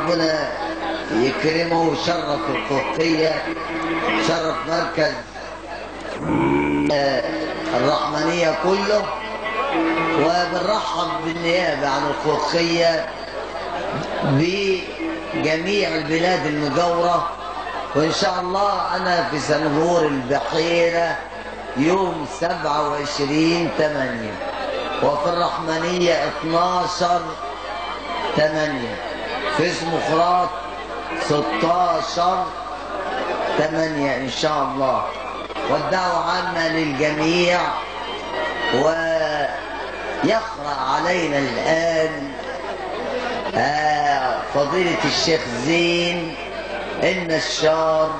ربنا يكرمه ويشرف القبطية شرف مركز آه، الرحمنية كله وبنرحب بالنيابة عن القبطية بجميع البلاد المجاورة وإن شاء الله أنا في سنغور البحيرة يوم 27 8 وفي الرحمنية 12 8 في اسمخرات 16 8 إن شاء الله والدعوة عامة للجميع ويقرأ علينا الآن آه فضيلة الشيخ زين النشار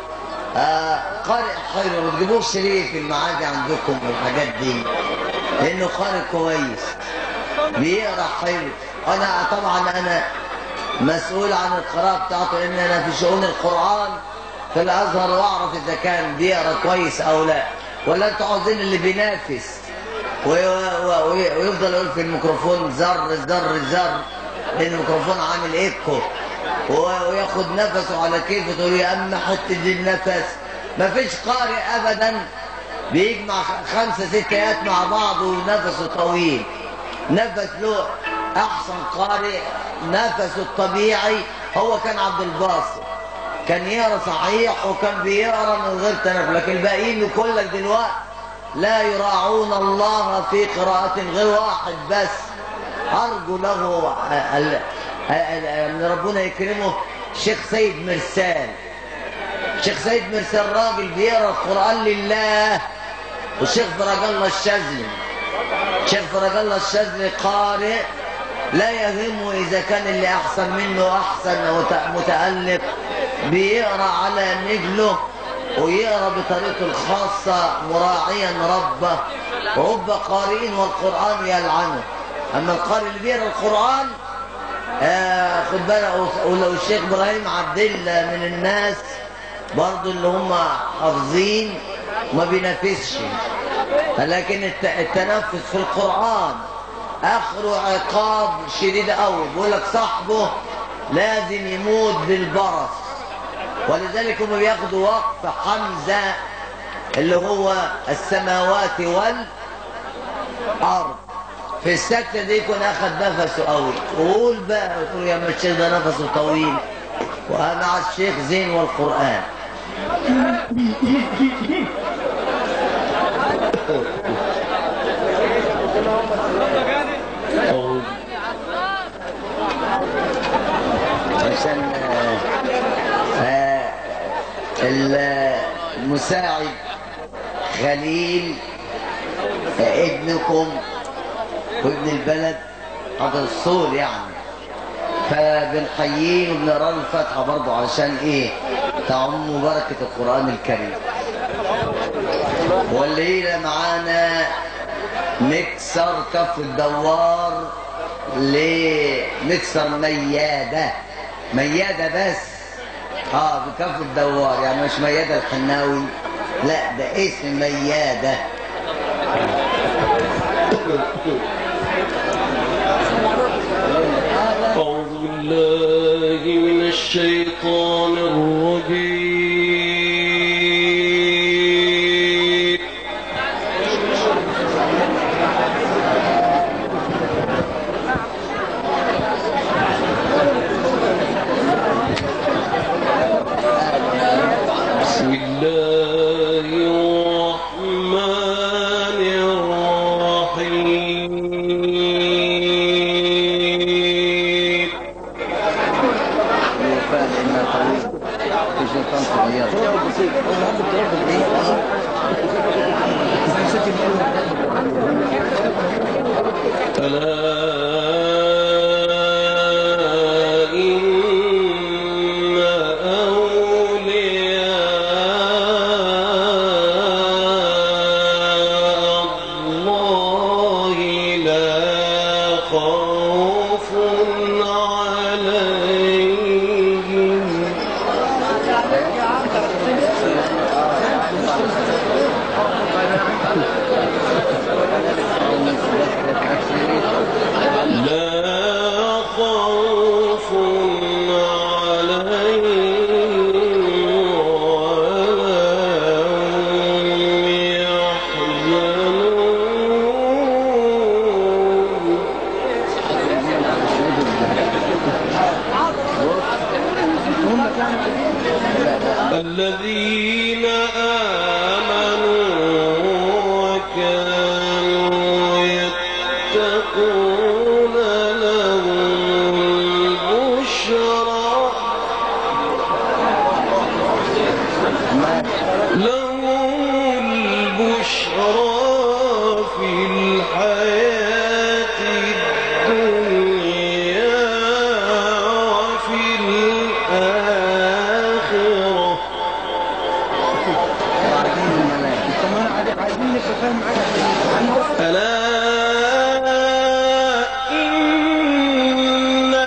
آه قارئ حلو ما تجيبوش شريف المعادي عندكم والحاجات دي لانه قارئ كويس بيقرا حلو انا طبعا انا مسؤول عن القراءه بتاعته لان انا في شؤون القران في الازهر واعرف اذا كان بيقرا كويس او لا ولا انتوا عاوزين اللي بينافس وي- وي- ويفضل يقول في الميكروفون زر زر زر لان الميكروفون عامل ايكو و- وياخد نفسه على كيفه تقول يا اما حط دي النفس مفيش قارئ ابدا بيجمع خ- خمسه ست ايات مع بعض ونفسه طويل نفس له احسن قارئ نفسه الطبيعي هو كان عبد الباسط كان يقرا صحيح وكان بيقرا من غير تنفس لكن الباقيين كلك دلوقتي لا يراعون الله في قراءة غير واحد بس أرجو له ال- ال- ان ربنا يكرمه شيخ سيد مرسال شيخ سيد مرسال راجل بيقرا القرآن لله والشيخ فرج الله الشاذلي شيخ فرج الله الشاذلي قارئ لا يهمه إذا كان اللي أحسن منه أحسن أو ت- متألق بيقرأ على نجله ويقرأ بطريقته الخاصة مراعيا ربه رب قارئين والقرآن يلعنه أما القارئ اللي بيقرأ القرآن آه خد بالك ولو الشيخ إبراهيم عبد الله من الناس برضو اللي هم حافظين ما بينافسش لكن الت- التنفس في القرآن آخره عقاب شديد قوي بيقول لك صاحبه لازم يموت بالبرص ولذلك هم بياخدوا وقف حمزة اللي هو السماوات والأرض في السكتة دي يكون أخذ نفسه قوي وقول بقى قول يا ما الشيخ ده نفسه طويل ومع الشيخ زين والقرآن عشان آه، آه، المساعد خليل آه، ابنكم وابن البلد هذا الصول يعني فبنحييه وبنقرا له الفاتحه برضه عشان ايه تعم بركه القران الكريم والليله معانا مكسر كف الدوار لمكسر مياده مياده بس اه بكف الدوار يعني مش مياده الحناوي لا ده اسم مياده أعوذ بالله من الشيطان الرجيم بسم الله الرحمن الرحيم الوفاء انها طويل في شيطان صغير ألا إن أولياء الله لا خوف عليهم لا خوف تكون لهم البشرى لهم البشرى في الحياة الدنيا وفي الآخرة ألا إن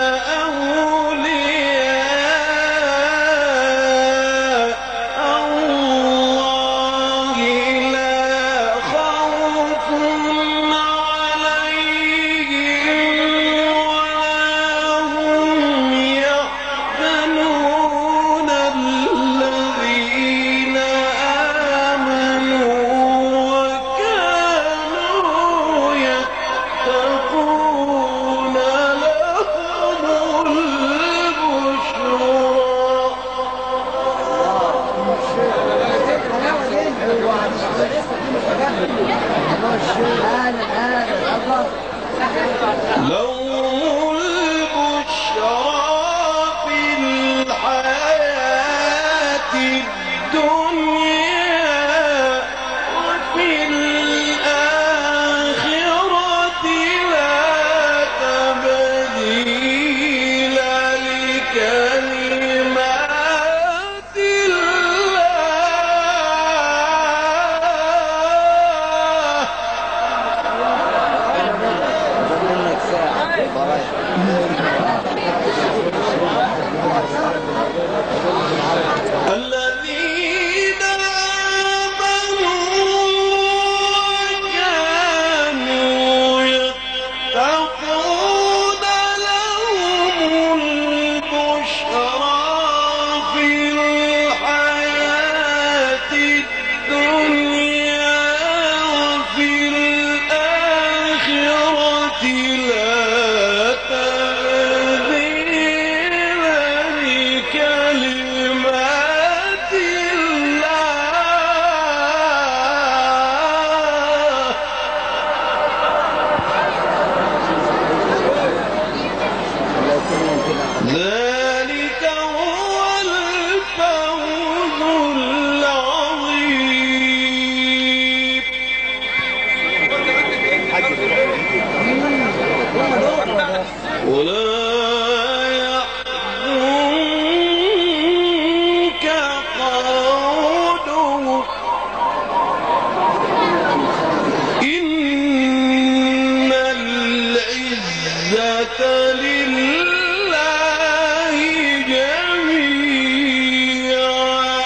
أولياء الله لا خوف عليهم ولا هم يحزنون الذين آمنوا وكانوا يتقون لهم البشرى لهم البشرى في الحياة الدنيا وفي الآخرة لا تبديل لكلمات الله الذين آمنوا وكانوا يتقون لهم البشرى في الحياة الدنيا وفي الآخرة لا تبديل لكلمات الله ذلك هو الفوز العظيم ولا يحزنك قولهم إن العزة لله جميعا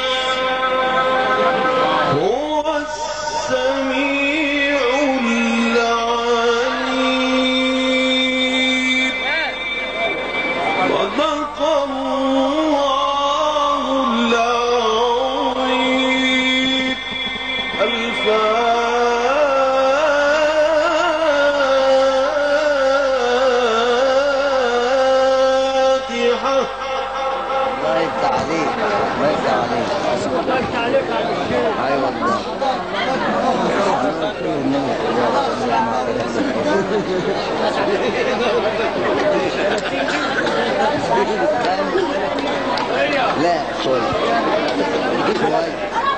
هو السميع العليم صدق الله العظيم الفاتحة الله يفتح عليك الله يفتح عليك ايوه والله لا شوي شوي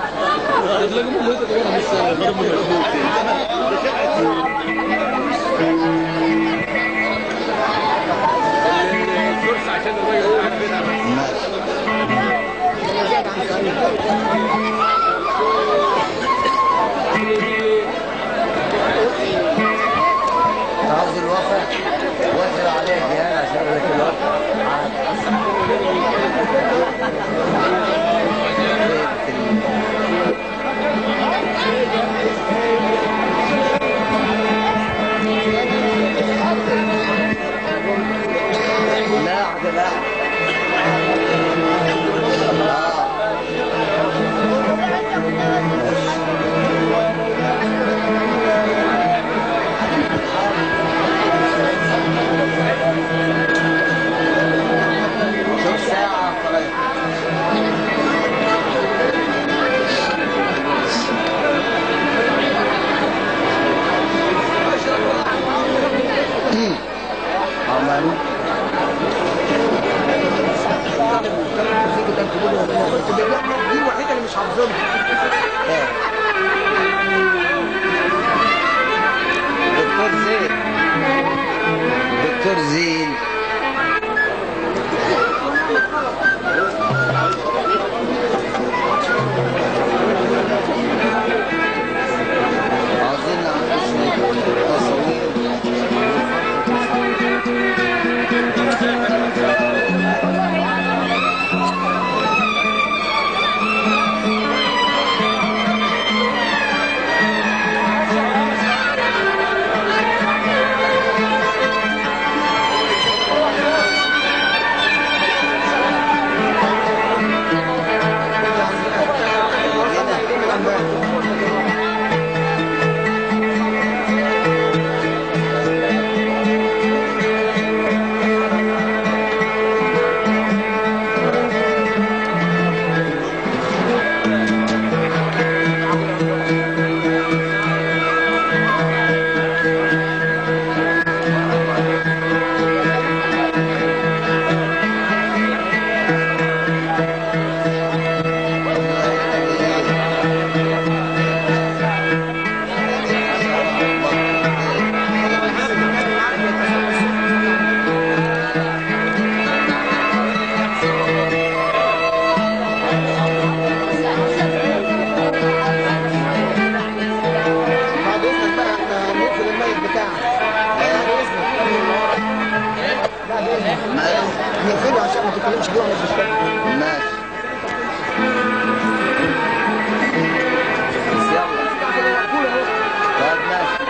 عاوز الوفا وزر عليه جهاز عشان اقول لك الوفا لا عبد لا شوف ساعة طريق عملوا دي الوحيده اللي مش حافظينها دكتور زين دكتور زين عاوزين نعمل شوية تصوير بعد اذنك بقى احنا هنقفل الميت بتاعك بعد اذنك بعد اذنك ماله نقفله عشان ما تتكلمش بيه وانا بشتغل ماشي يلا طب ماشي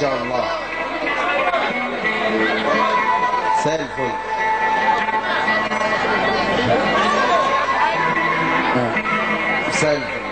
شاء الله مساء الفل آه. مساء الفل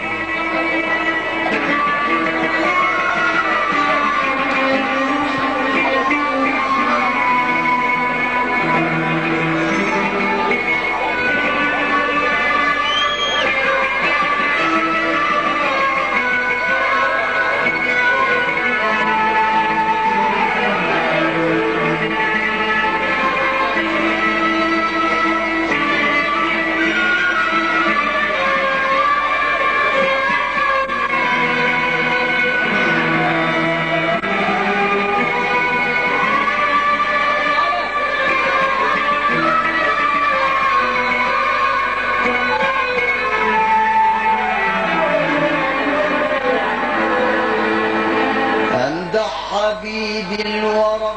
امدح حبيبي الورى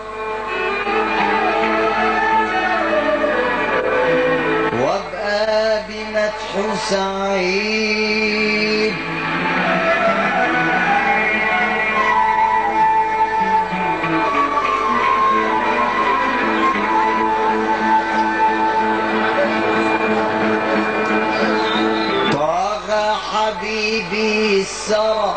وابقى بمدح سعيد طاغ حبيبي السرى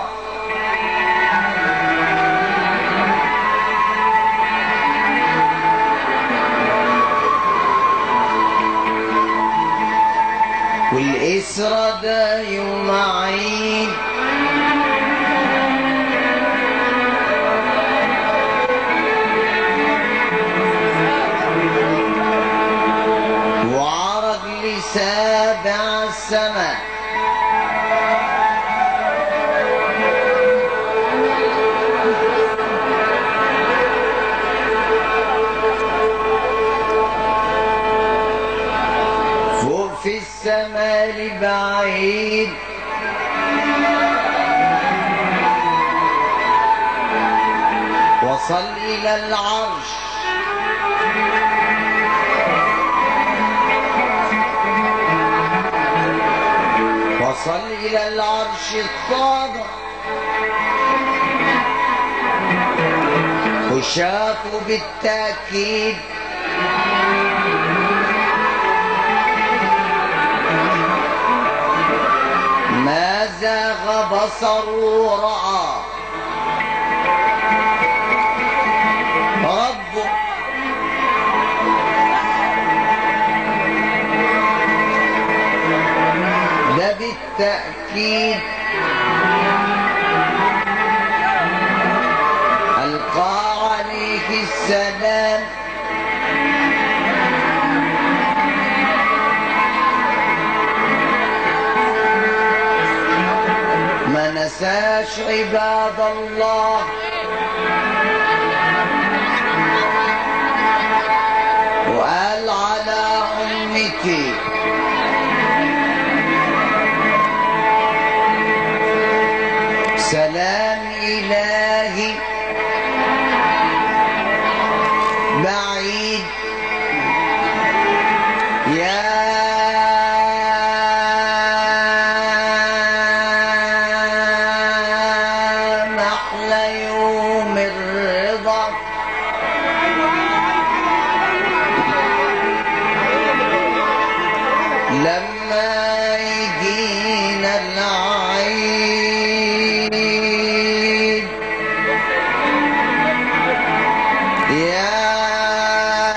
والإسرى ده يوم عيد وعرض لسابع السماء فوق في السماء بعيد وصل إلى العرش وصل إلى العرش الطابع وشافوا بالتأكيد ما زاغ بصره ورأى ربه ده بالتأكيد ألقى عليه السلام ما نساش عباد الله وقال على أمتي سلام إلهي بعيد يا محلى يوم الرضا لما يجينا العيد يا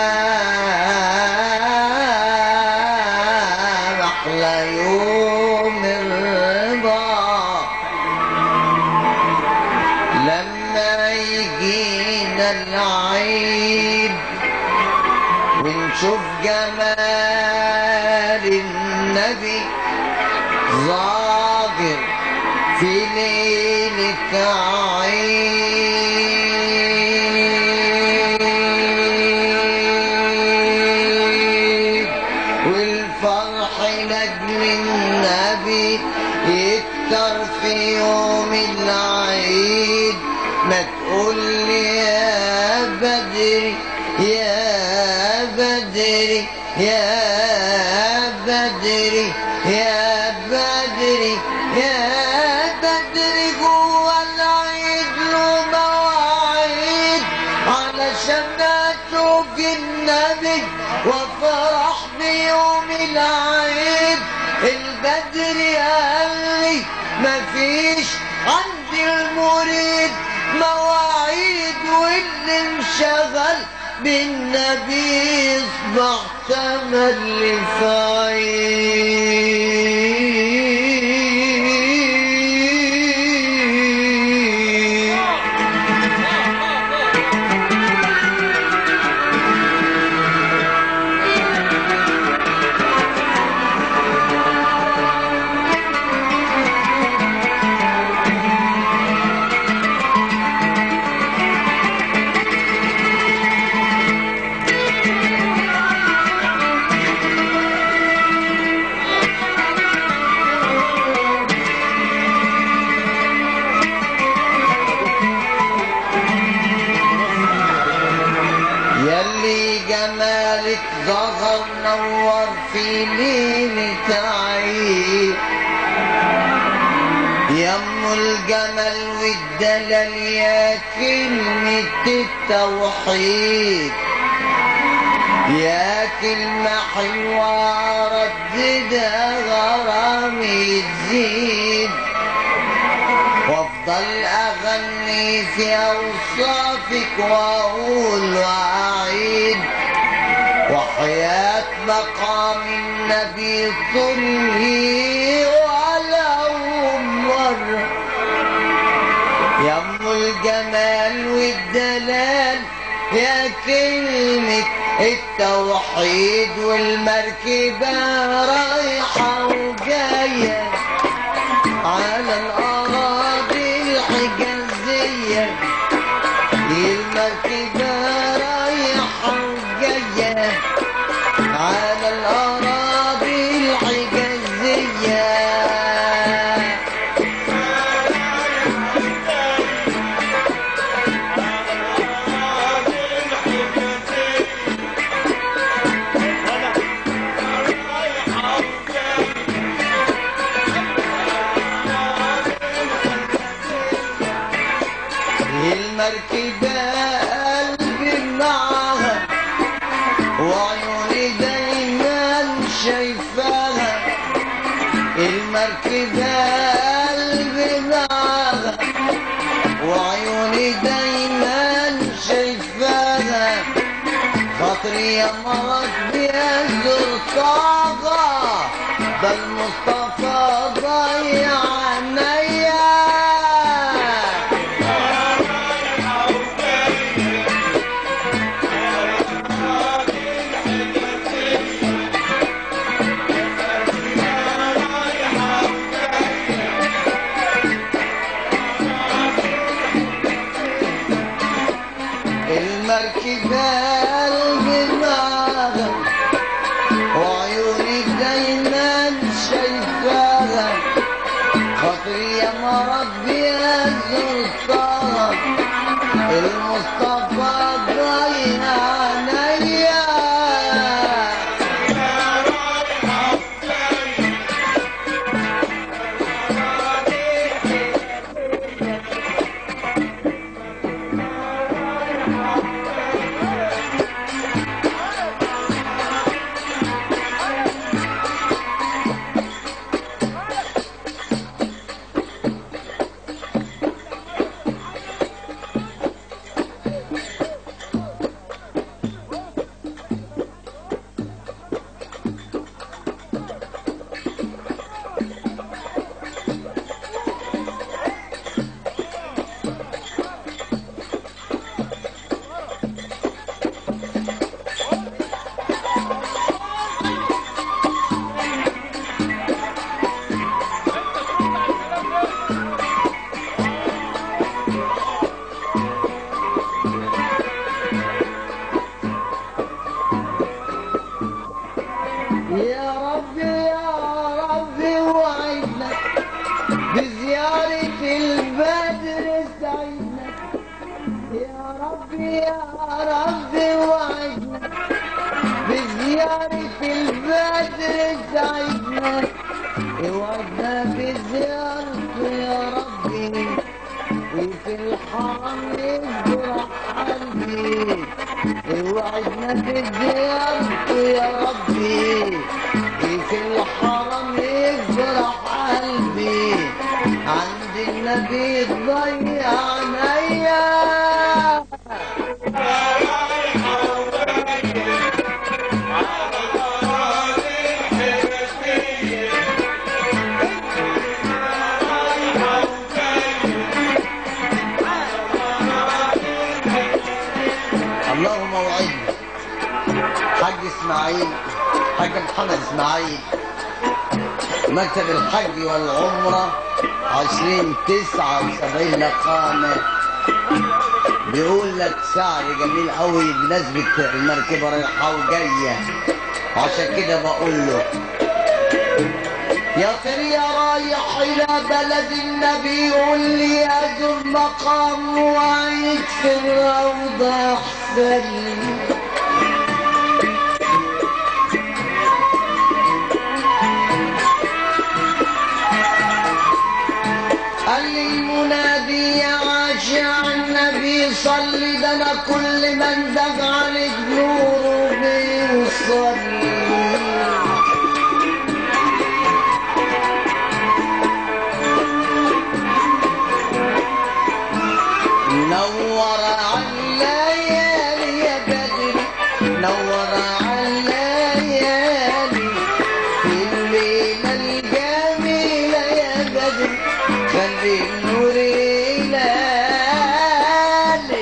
محلى يوم الرضا لما يجينا العيد ونشوف جمال النبي ظاهر في ليلة عيد والفرح لأجل النبي يكتر في يوم العيد ما تقول لي يا بدري يا بدري يا بدري يا بدري يا بدري جوا العيد له وافرح بيوم العيد البدر قال لي مفيش عندي المريد مواعيد واللي انشغل بالنبي يصبح تملي فايد يلي جمالك ظهر نور في ليلة عيد يم الجمال والدلال يا كلمة التوحيد يا كلمة حلوة رددها غرامي تزيد وافضل اغني في اوصافك واقول واعيد وحياة مقام النبي صلي ولو مرة يم الجمال والدلال يا كلمة التوحيد والمركبة رايحة وجاية على الأراضي الحجازية المركبة رايحة وجاية على الأراضي الحجازية المركبة قلبي معاها وعيوني دايما شايفاها المركبة قلبي معاها وعيوني دايما شايفاها خاطري يا مرض بيزر طاغة ده المصطفى ضيع عينيا المركبة قلبي معاها وعيوني دايما شايفاها خاطري يا مرض يا زرطاها المصطفى ضايع عينيا يا رب يا رب وعدنا بزيارة البدر سعيدنا يا رب يا رب وعدنا بزيارة البدر سعيدنا وعدنا بزيارته يا ربي وفي الحرم يزرع ربي وعدنا في الديار يا ربي في الحرم يفرح قلبي عند النبي تضيع عينيا اللهم وعدنا حاج اسماعيل حاج محمد اسماعيل مكتب الحج والعمرة عشرين تسعة وسبعين لقامة بيقول لك شعر جميل قوي بمناسبة المركبة رايحة وجاية عشان كده بقول له يا ترى يا رايح إلى بلد النبي قول لي أزور مقام وعيد في الروضة أحسن قال لي المنادي يا عاشع النبي صلي ده انا كل من دق عليك نوره بيصلي نور عالليالي يا بدر نور عالليالي في الليلة الجميلة يا بدر خلي النور يلالي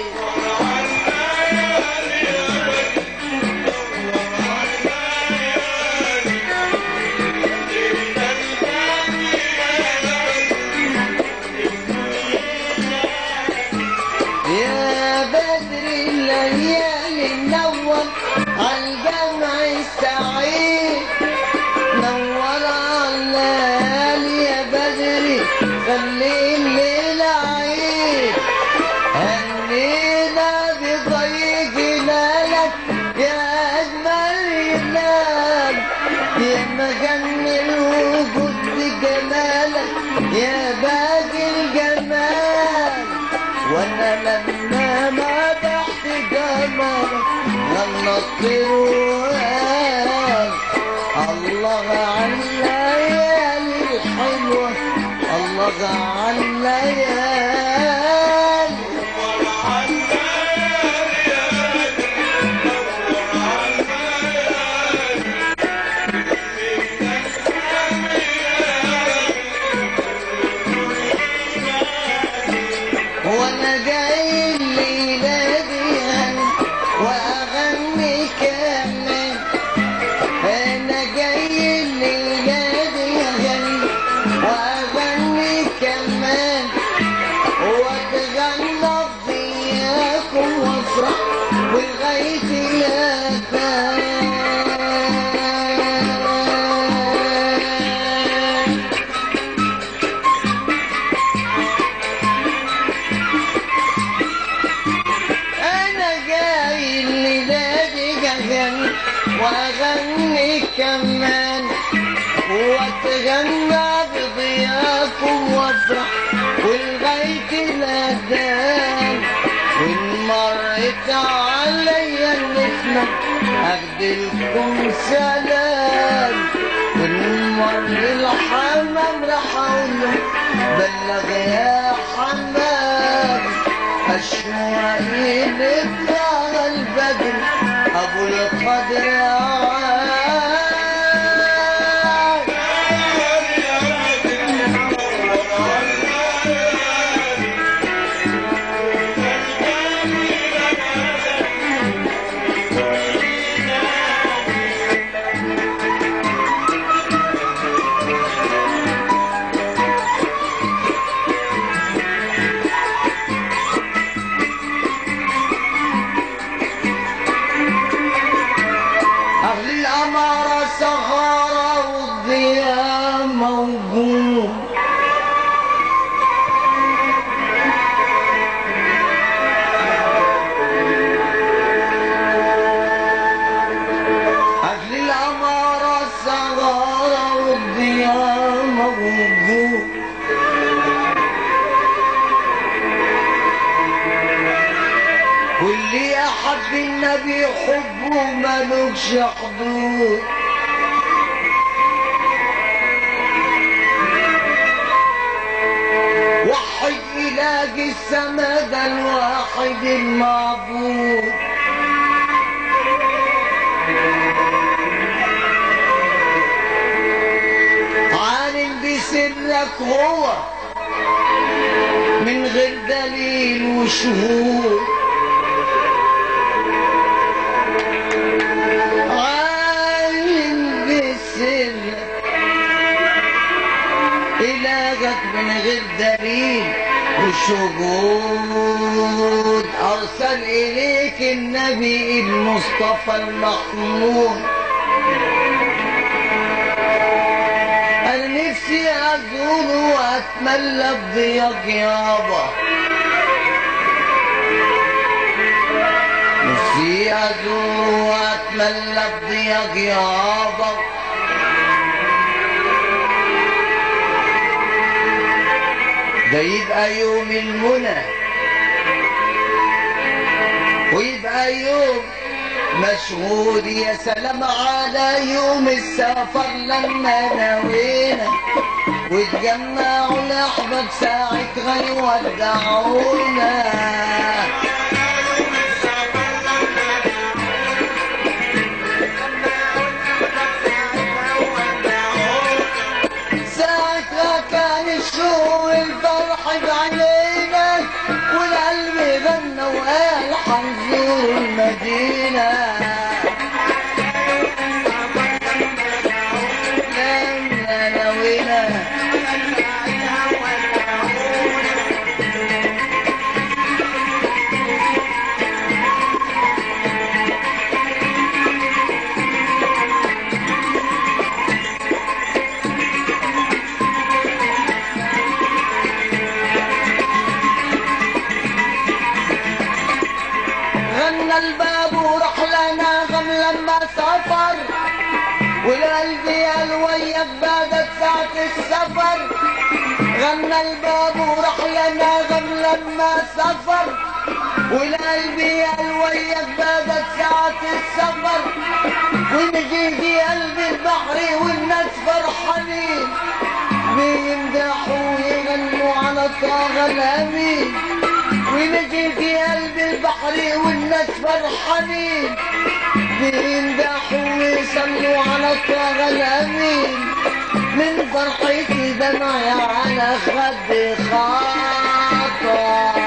يا بدر الليالي نور عالجمع السعيد نور الليالي يا بدري خلي الليل عيد هنينا بضيقنا لك يا أجمل هلال يا مجن الوجود بجمالك يا باقي الجمال وانا لما مدحت جمالك لما الطيران الله على الليالي الحلوة الله على الليالي وانا جاي الليلة دي هن- واغني كمان انا جاي الليلة دي هن- واغني كمان واتغنى بضياكم وافرح ولغاية الافان انا جاي الليلة دي جهن واغني كمان واتغنى بضياكم وافرح ولغاية الاذان وان مرت عليا النسمة اخدلكم سلام وان مر الحمام راح اقول له بلغ يا حمام أشواقي نبلغ البدر أبو القدر عاد أهل الأمارة سهارة والضياء موجود أهل الأمارة سهارة والضياء موجود واللي النبي حبه ملوكش حدود وحد إله السماد الواحد المعبود عالم بسرك هو من غير دليل وشهود عالم بسرك إلهك من غير دليل وشهود أرسل إليك النبي المصطفى المحمود أنا نفسي أزوره وأتملى بضياك يابا نفسي أزوره وأتملى بضياك يابا ده يبقى يوم المنى ويبقى يوم مشهود يا سلام على يوم السفر لما نوينا وتجمعوا الأحباب ساعة غيودعونا ساعتها كان الشوق الفرح بعينينا والقلب غنى وقال حنزور المدينة لما نوينا غنى الباب وراح لنا غم لما سافر والقلب يا الويك بعدت ساعة السفر غنى الباب وراح لنا غم لما سافر والقلب يا الويك بعدت ساعة السفر ونجي في قلب البحر والناس فرحانين بيمدحوا ويغنوا على طه الامين ونجي في قلب البحر والناس فرحانين بيمدحوا ويصلوا على طه الامين من فرحتي دمعي على خد خاطر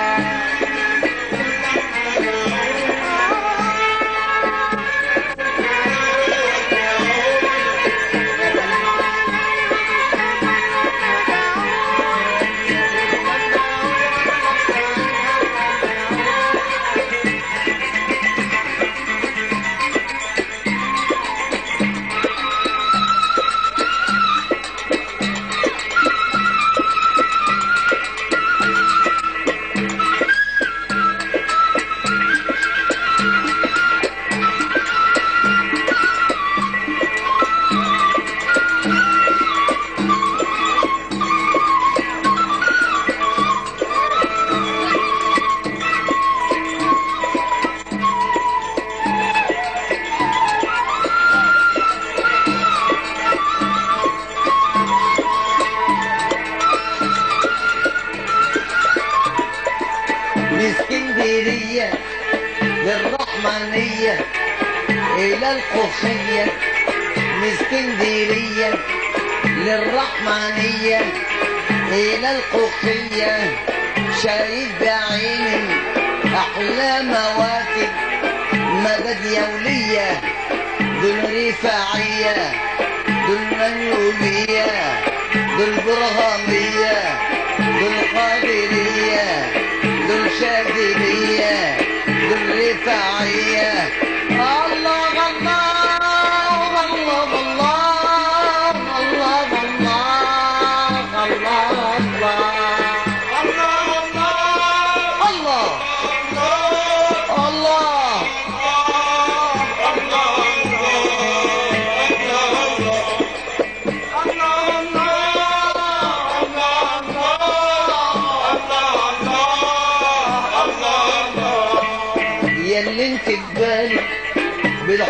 اسكندرية للرحمنية إلى القصية من اسكندرية للرحمنية إلى القصية شايف بعيني أحلى مواكب مدد يولية دول رفاعية دول منيوبية دول برهامية دول قادرية دول شاذلية دول رفاعية الله الله الله الله الله الله الله الله الله الله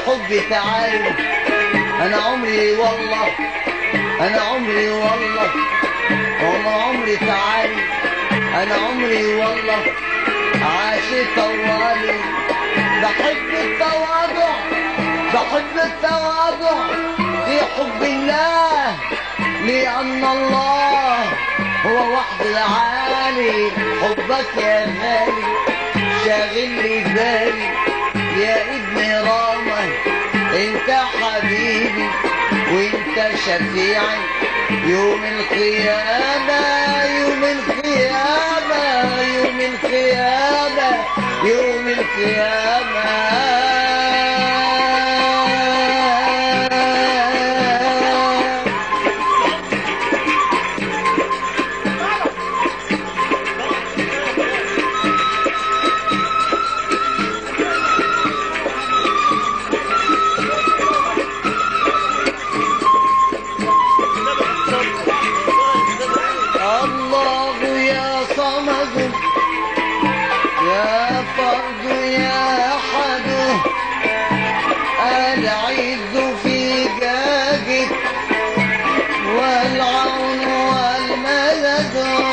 حبي تعالي انا عمري والله انا عمري والله والله عمري تعالي انا عمري والله عاشق طوالي بحب التواضع بحب التواضع في حب الله لأن الله هو وحد العالي حبك يا غالي شاغل لي بالي يا ابن راما انت حبيبي وانت شفيعي يوم القيامة يوم القيامة يوم القيامة يوم القيامة الله يا صمد يا فرد يا أحد العز في جاجك والعون والمدد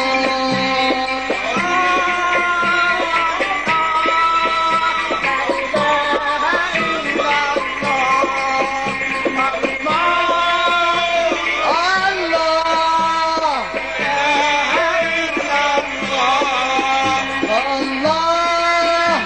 الله الله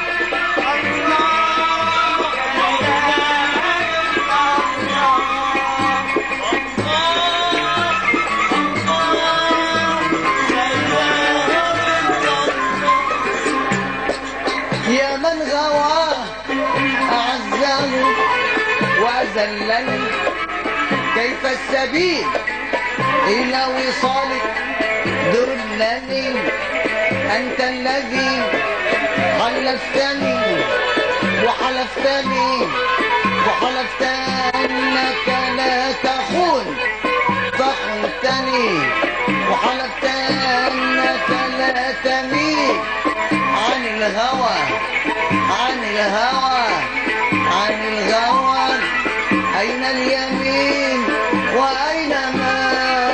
يا من غوى أعزني وأذلني كيف السبيل إلى وصالك دلني أنت الذي حلفتني وحلفتني وحلفت أنك لا تخون فخنتني وحلفت أنك لا تميل عن الهوى عن الهوى عن الغوى أين اليمين وأين ما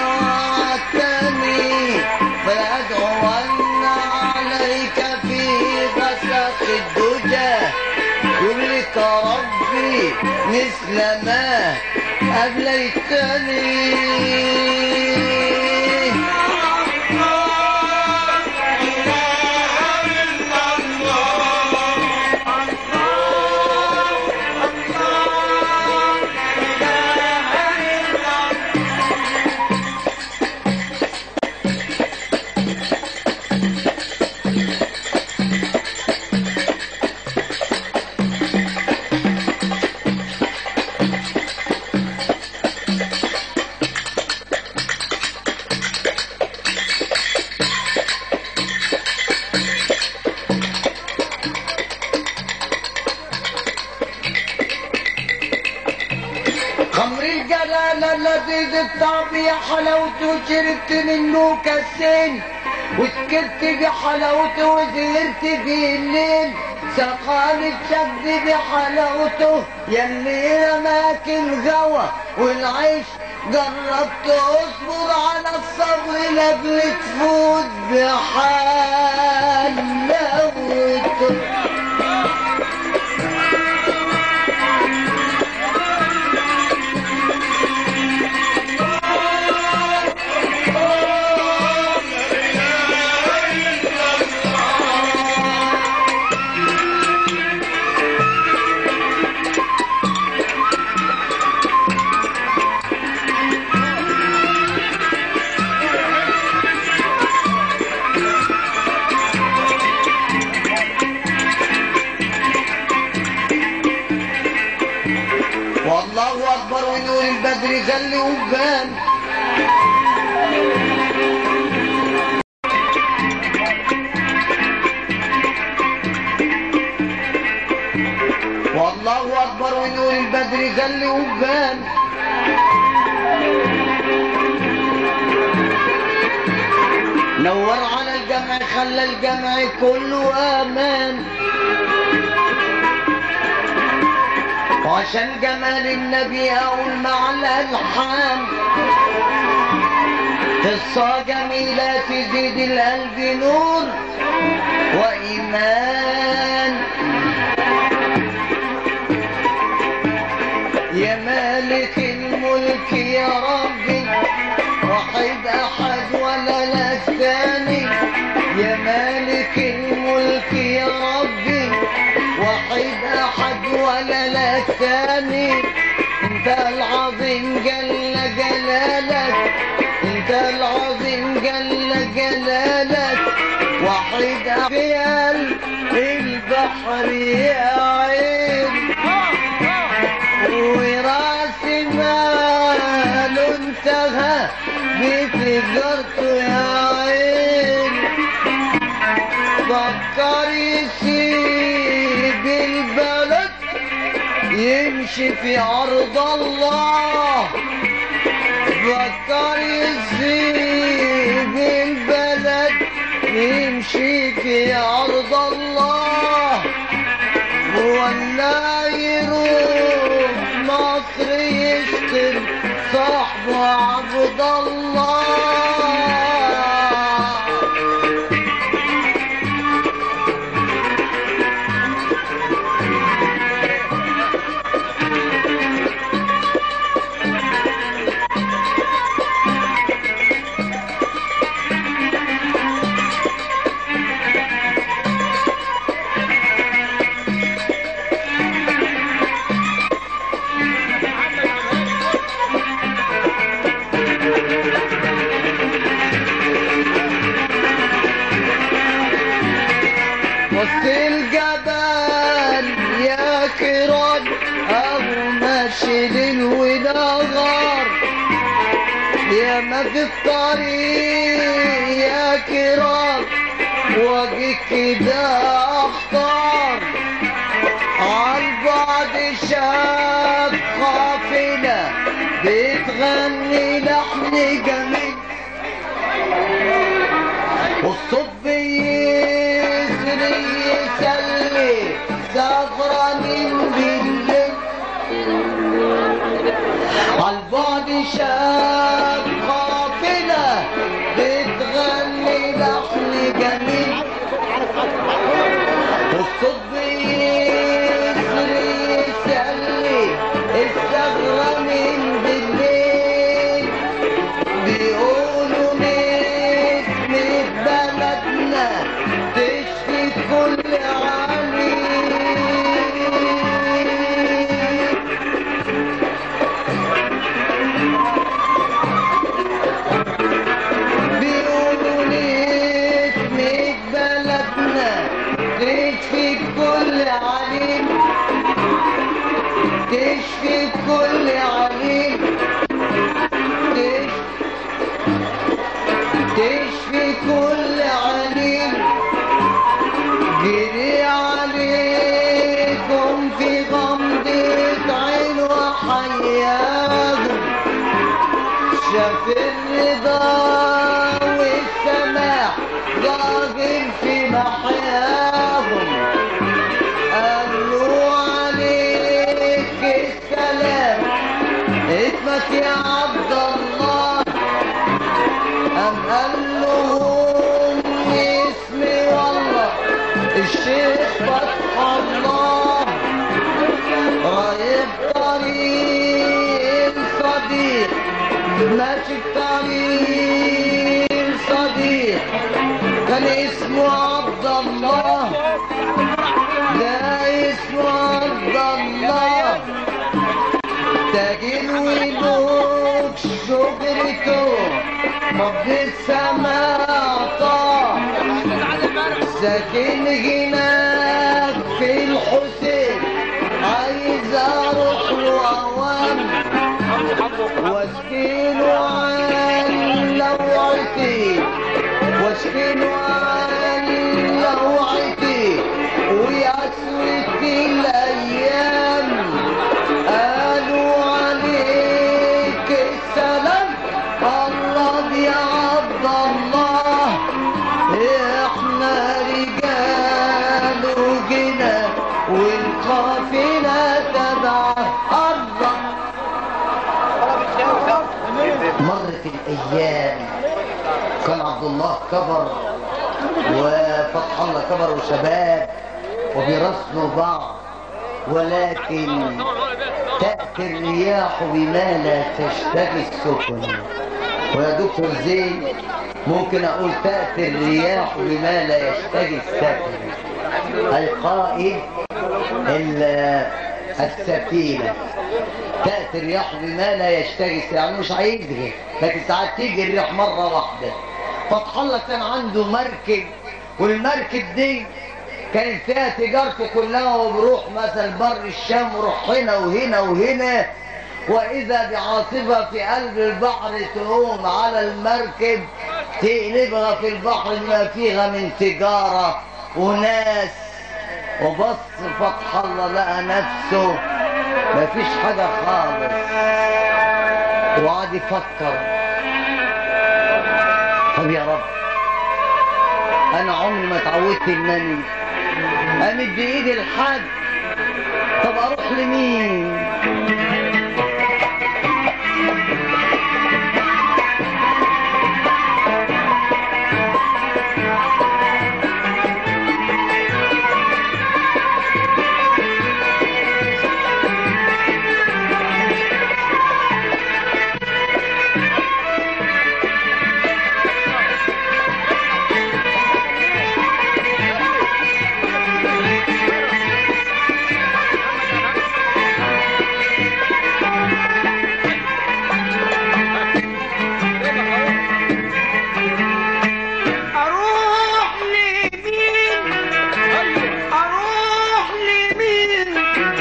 وعدتني فلأدعون عليك في غسق الدجى يملك ربي مثل ما أبليتني خمر الجلالة لذيذ الطعم يا حلاوته شربت منه كاسين وسكت بحلاوته وسهرت في الليل سقاني الشد بحلاوته يلي اماكن غوى والعيش جربت اصبر على الصبر لاجل تفوت بحلاوته والله اكبر ونور البدر خلي وبان والله اكبر ونور البدر خلي وبان نور على الجمع خلى الجمع كله امان وعشان جمال النبي أقول مع الألحان قصة جميلة تزيد القلب نور وإيمان يا مالك الملك يا ربي واحد أحد ولا لا ثاني يا مالك الملك يا ربي واحد أحد ولا لا ثاني انت العظيم جل جلالك انت العظيم جل جلالك واحد في قلب البحر يا عين وراس ماله انتهى بتجارته يا عين فكر يسيب البلد يمشي في عرض الله فكر يسيب البلد يمشي في عرض الله ولا يروح مصر يشتم صاحبه عبد الله وسط الجبل يا كرام أو ماشي للوداغار يا ما في الطريق يا كرام واجي كده اختار عالبعد شاف قافلة بتغني لحن جميل والصوت بيسري يسلي سهرانين بالليل عالبعد شاف قافلة بتغني لحن جميل والصوت بيسري يسلي السهرانين بالليل بيقولوا نسمة بلدنا تشفي كل عليل بيقولوا نسمة بلدنا تشفي كل عليل تشفي كل عليل تشفي تشفي كل عليل جري عليكم في غمضة عين وحياهم شاف الرضا والسماح ظاهر في محياهم قالوا عليك السلام اسمك يا عبد الله أم قال لهم اسمي والله الشيخ فتح الله رايح طريق صديق ماشي طريق صديق كان اسمه عبد الله ده اسمه عبد الله تاجر ويدوك شجرته رب السماء طاح ساكن هناك في الحسين عايز اروح له اوام واسكنه عن لوعتي واسكنه عن لوعتي ويسوت الايام قالوا عليك السلام الله يا عبد الله احنا رجال وجنا والقافلة تبع مرت الايام كان عبد الله كبر وفتح الله كبر وشباب وبيرسلوا بعض ولكن تأتي الرياح بما لا تشتهي السفن ويا دكتور زين ممكن أقول تأتي الرياح بما لا يشتهي السفن القائد ال- السفينة تأتي الرياح بما لا يشتهي السفن يعني مش هيجري لكن ساعات تيجي الرياح مرة واحدة فتح الله كان عنده مركب والمركب دي كانت فيها تجارته كلها وبروح مثلا بر الشام وروح هنا وهنا وهنا واذا بعاصفه في قلب البحر تقوم على المركب تقلبها في البحر ما فيها من تجاره وناس وبص فتح الله لقى نفسه مفيش حاجه خالص وقعد يفكر طب يا رب انا عمري ما اتعودت انني امد بايدي لحد طب اروح لمين اروح لمين اروح لمين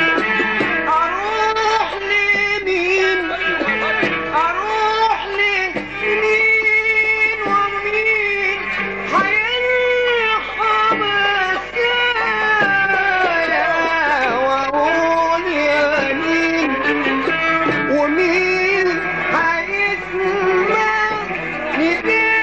اروح لمين اروح لمين ومين هيرحم السايا واقول يا مين ومين هيسمع ندايا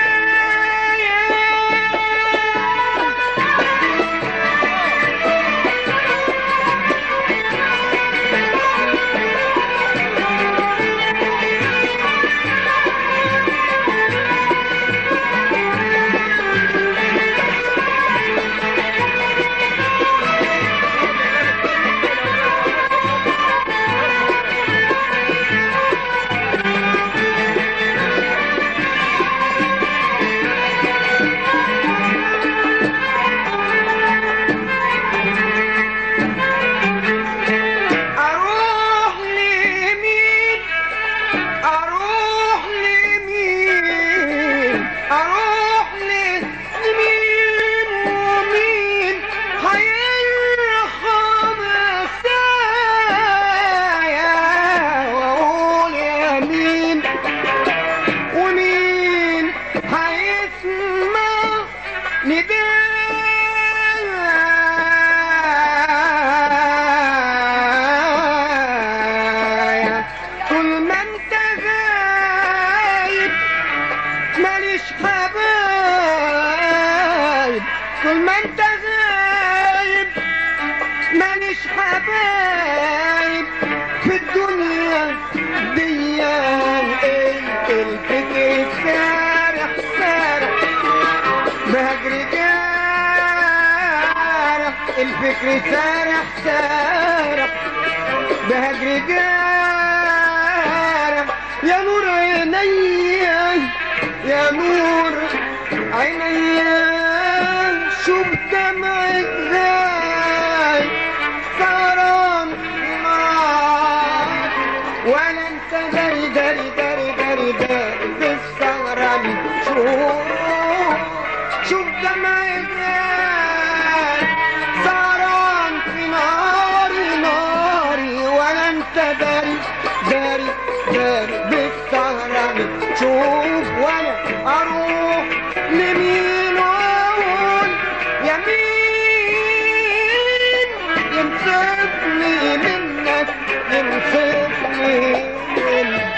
اروح لمين اروح لمين اروح لمين ومين هيرحم السايا واقول يا مين ومين هيسمع ندايا طول ما انت غايب ماليش حبايب طول ما انت غايب ماليش حبايب في الدنيا دي الفكر سارح سارح بهجر جارح الفكر سارح سارح بهجر جارح يا نور عينيا يا نور عينيا شوف دمعك ازاي سهران نار ولا انت داري داري داري داري داري بالسهرة شوف شوف دمعك ازاي سهران في ناري ناري ولا انت داري داري داري بالسهرة شوف وانا اروح لمين واقول يا مين ينصفني منك ينصفني منك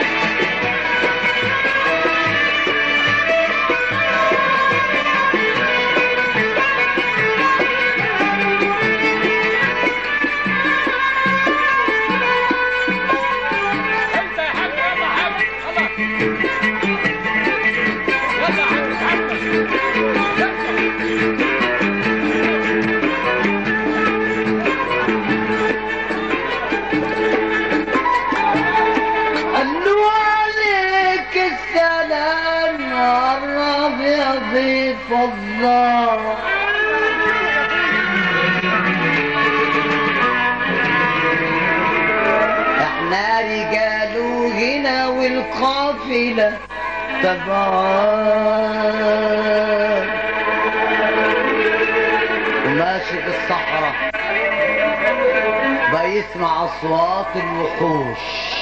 الفضة احنا رجال هنا والقافلة تبعان وماشي في الصحراء بيسمع اصوات الوحوش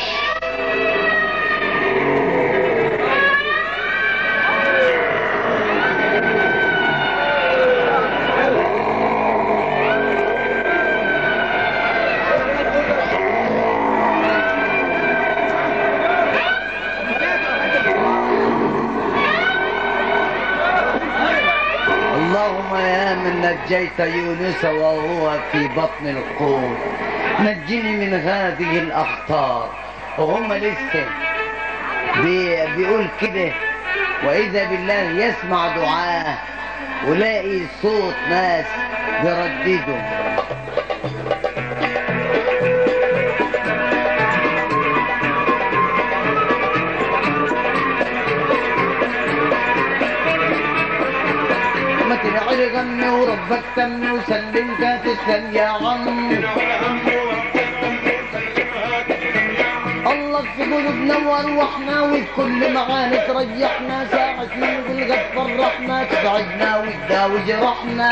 اللهم يا من نجيت يونس وهو في بطن القوم نجني من هذه الأخطار وهم لسه بي بيقول كده وإذا بالله يسمع دعاه ولاقي صوت ناس بيرددوا ما تنعي غني وربك تمني وسلمك تسلم يا عم الله في قلوبنا وارواحنا وبكل معانا تريحنا ساعة من الغد فرحنا تسعدنا وتداوي جرحنا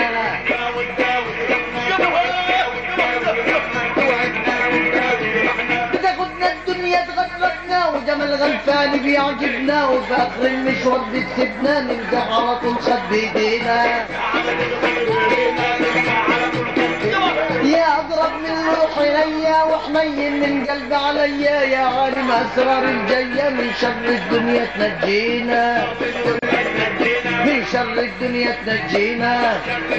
تاخدنا الدنيا تغربنا وجمال غلفان بيعجبنا وفي اخر المشوار بتسيبنا نلقى على طول خد بايدينا يا اقرب من روحي ليا وحنين من قلبي عليا يا عالم اسرار الجايه من شر الدنيا تنجينا من شر الدنيا تنجينا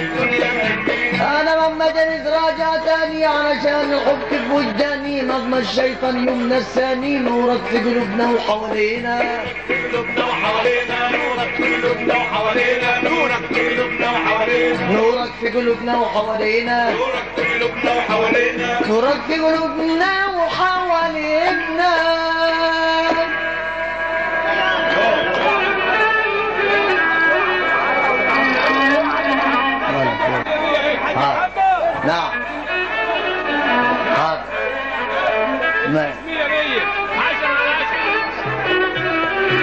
انا لما جنت راجع تاني علشان الحب في وجداني نظم الشيطان يمنى الثاني نورك في قلوبنا وحوالينا قلوبنا وحوالينا نورك قلوبنا وحوالينا نورك قلوبنا وحوالينا نورك في قلوبنا وحوالينا نورك قلوبنا وحوالينا نورك في قلوبنا وحوالينا ها. نعم ها. نعم مية مية عشرة على عشرة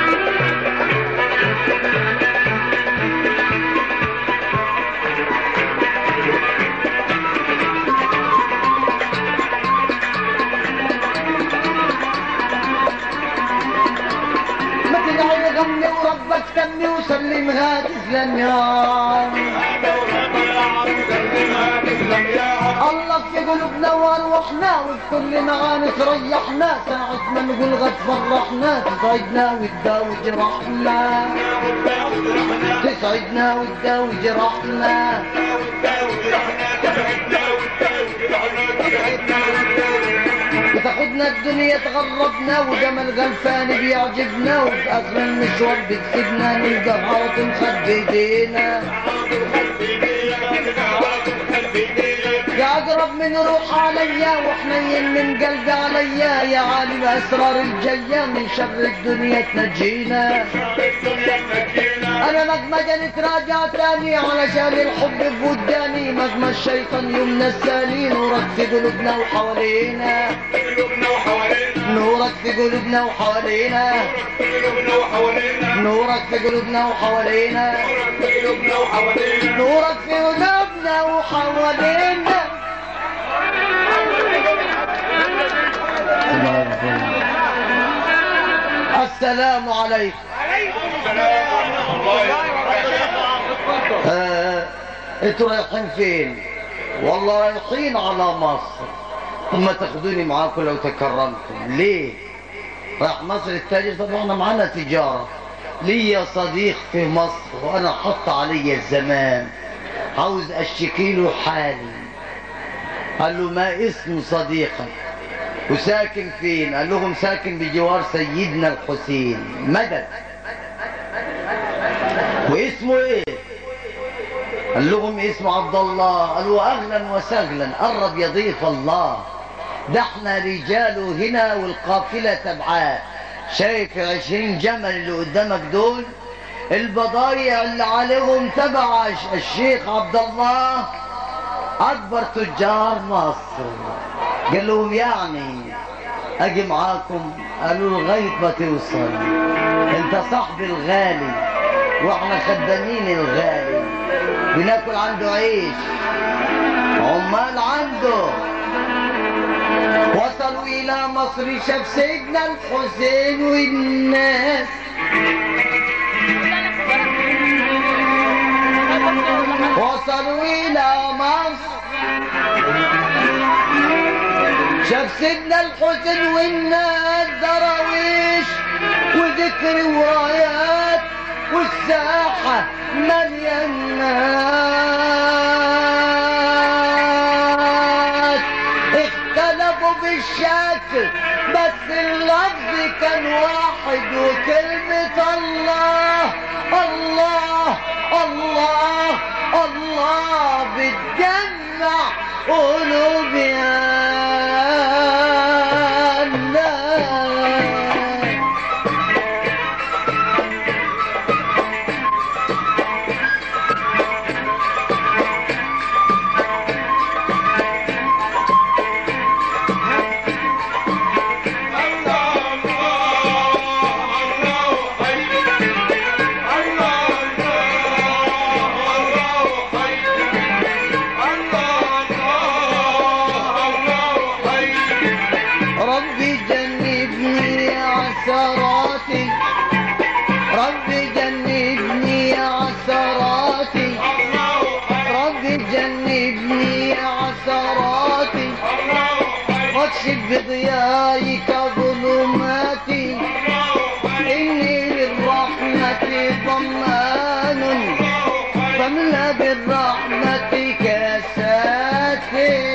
ما تدعي غمي وربك تمي وسلمها تسلم يا عم الله في قلوبنا وارواحنا وفي كل معانا تريحنا ساعة ما نقول غد فرحنا تسعدنا وتداوي جرحنا تسعدنا وتداوي جرحنا بتاخدنا الدنيا تغربنا وجمال غلفان بيعجبنا وفي اخر المشوار بتسيبنا نلقى غلط نخد بايدينا يا اقرب من روح عليا وحنين من قلبي عليا يا عالم اسرار الجايه من شر الدنيا تنجينا انا مهما جنت راجع تاني علشان الحب بوداني مهما الشيطان يمنى الثاني نورك في قلوبنا وحوالينا قلوبنا وحوالينا نورك في قلوبنا وحوالينا قلوبنا وحوالينا نورك في قلوبنا وحوالينا قلوبنا وحوالينا نورك في قلوبنا وحوالينا السلام عليكم آه، انتوا رايحين فين والله رايحين على مصر ثم تاخدوني معاكم لو تكرمتم ليه راح مصر التاجر طب احنا معانا تجارة ليا صديق في مصر وانا حط علي الزمان عاوز اشتكي له حالي قال له ما اسم صديقك وساكن فين قال لهم ساكن بجوار سيدنا الحسين مدد واسمه ايه قال لهم اسمه عبد الله قالوا اهلا وسهلا قرب يضيف الله ده احنا رجاله هنا والقافله تبعاه شايف العشرين جمل اللي قدامك دول البضايع اللي عليهم تبع الشيخ عبد الله اكبر تجار مصر قال لهم يعني اجي معاكم قالوا لغايه ما توصل انت صاحبي الغالي واحنا خدامين الغالي بناكل عنده عيش عمال عنده وصلوا الى مصر شاف سيدنا الحسين والناس وصلوا الى مصر شاف سيدنا الحسين والناس دراويش وذكر ورايات والساحة مليان ناس اختلفوا في الشكل بس اللفظ كان واحد وكلمة الله الله الله الله بتجمع قلوب يا الناس ربي جنبني عثراتي ربي جنبني عثراتي ربي جنبني عثراتي واكشف بضيائك ظلماتي إني للرحمة ضمان فاملأ بالرحمة كاساتي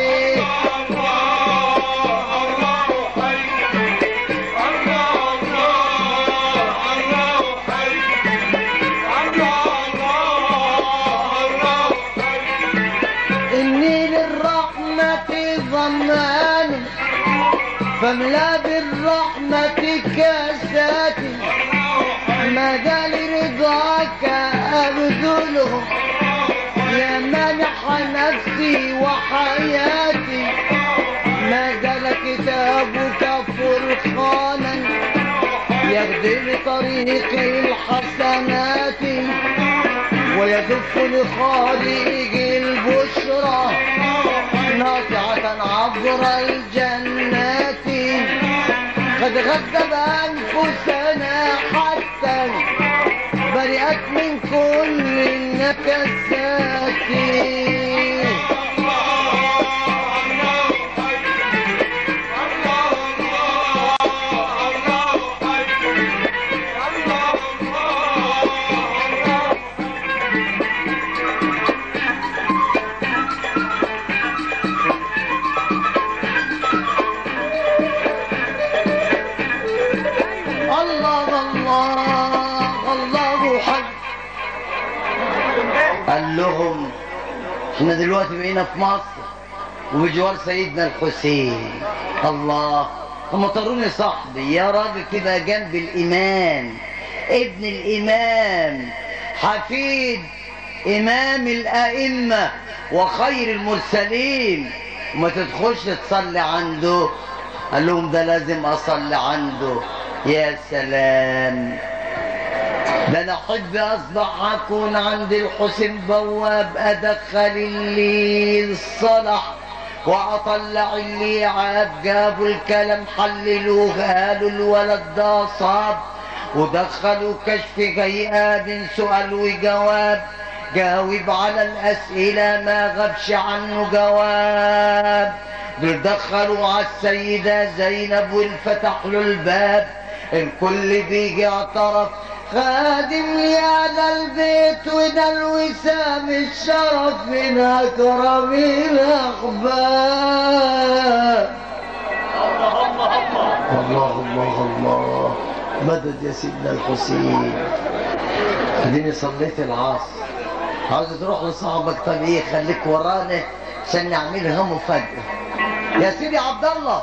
إني للرحمة ضمان فاملا بالرحمة كاساتي مدى لرضاك أبذله يا مانح نفسي وحياتي نزل كتابك فرقانا يهدي لطريق الحسنات ويدف لخالق البشرى ناطعة عبر الجنات قد غذب أنفسنا حتى برئت من كل النكسات الله الله الله حق قال لهم احنا دلوقتي بقينا في مصر وبجوار سيدنا الحسين الله هم طروني صاحبي يا راجل كده جنب الامام ابن الامام حفيد امام الائمه وخير المرسلين وما تدخلش تصلي عنده قال لهم ده لازم اصلي عنده يا سلام ده انا احب اصبح اكون عند الحسين بواب ادخل اللي الصلح واطلع اللي عاب جابوا الكلام حللوه قالوا الولد ده صاب ودخلوا كشف غياب سؤال وجواب جاوب على الأسئلة ما غبش عنه جواب دول دخلوا على السيدة زينب والفتح له الباب الكل بيجي اعترف خادم لي على البيت وده الوسام الشرف من أكرم الأخبار الله الله الله مدد يا سيدنا الحسين اديني صليت العصر عاوز تروح لصاحبك طب ايه خليك ورانا عشان نعملها مفاجأة يا سيدي عبد الله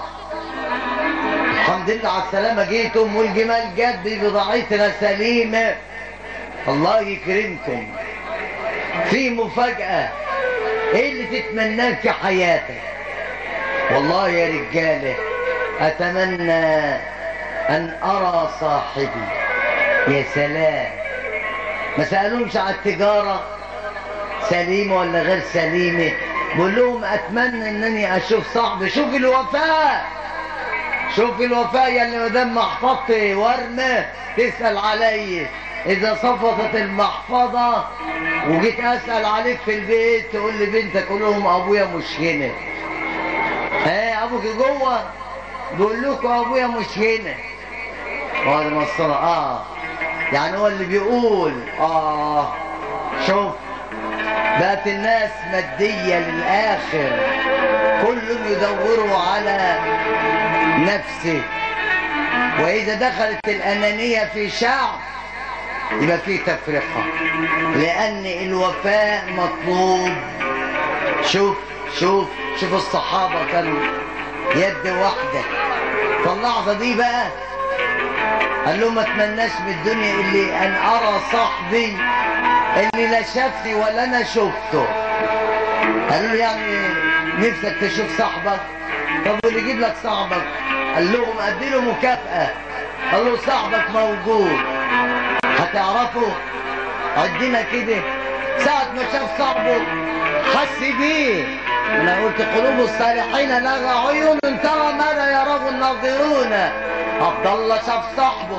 الحمد لله على السلامة جيتم والجمال جد بضاعتنا سليمة الله يكرمكم في مفاجأة ايه اللي تتمناه في حياتك والله يا رجالة اتمنى ان ارى صاحبي يا سلام ما سألوش على التجارة سليمة ولا غير سليمة بقول لهم اتمنى انني اشوف صاحبي شوف الوفاء شوف الوفاء يا اللي مدام محفظتي ورمة تسأل علي إذا صفطت المحفظة وجيت أسأل عليك في البيت تقول لي بنتك قول لهم أبويا مش هنا ها أبوك جوه بقول لكم أبويا مش هنا وهذا مصر آه يعني هو اللي بيقول آه شوف بقت الناس مادية للآخر كلهم يدوروا على نفسه وإذا دخلت الأنانية في شعب يبقى في تفرقة لأن الوفاء مطلوب شوف شوف شوف الصحابة كانوا يد واحدة فاللحظة دي بقى قال له ما اتمناش من الدنيا اللي أن أرى صاحبي اللي لا شافني ولا أنا شفته قال له يعني نفسك تشوف صاحبك طب واللي يجيب لك صاحبك قال لهم ادي له مكافأة قال له صاحبك موجود هتعرفه عدينا كده ساعة ما شاف صاحبه حس بيه انا قلت قلوب الصالحين لها عيون ترى ماذا يراه الناظرون عبد الله شاف صاحبه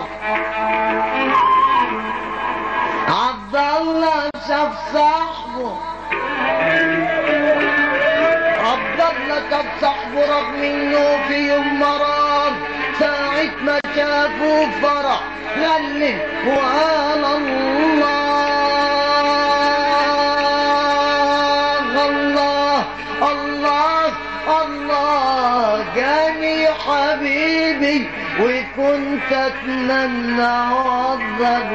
عبد الله شاف صاحبه عبد الله شاف صاحبه رغم انه في يوم مرض ساعة ما شافه فرح غلي وقال الله الله الله الله جاني حبيبي وكنت اتمنى وضع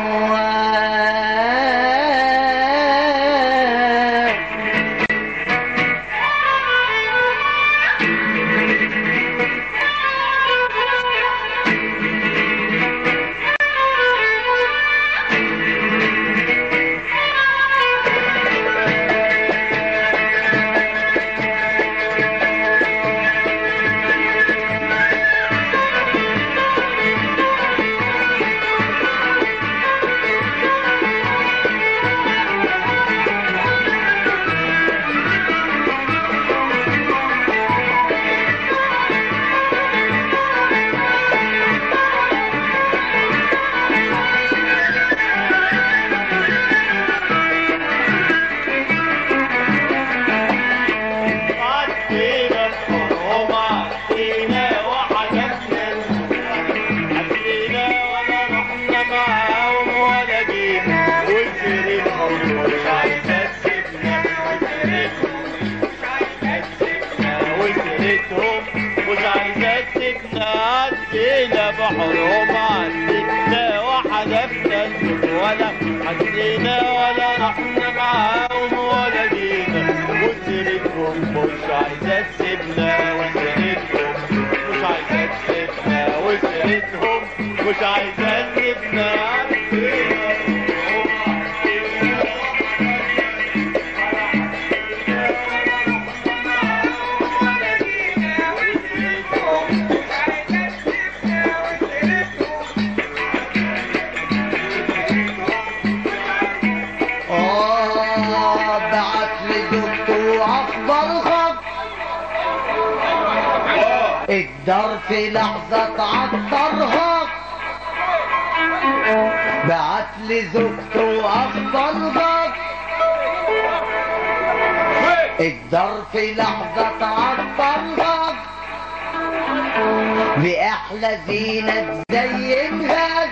عدينا الحروم عدينا وحكمنا عدينا ولا رحنا معاهم ولا جينا وسرتهم مش عايزة تسيبنا وسرتهم مش عايزة تسيبنا عدينا بحروم عدينا وحدفنا الموت ولا عدينا ولا رحنا معاهم ولا جينا وسرتهم مش عايزة تسيبنا وسرتهم مش عايزة تسيبنا وسرتهم مش عايزة تسيبنا عدينا آه بعت لي دكتور أخبر خط الدار في لحظة عطرها بعت لي زوجته أخبر خط الدار في لحظة عطرها بأحلى زينة تزينها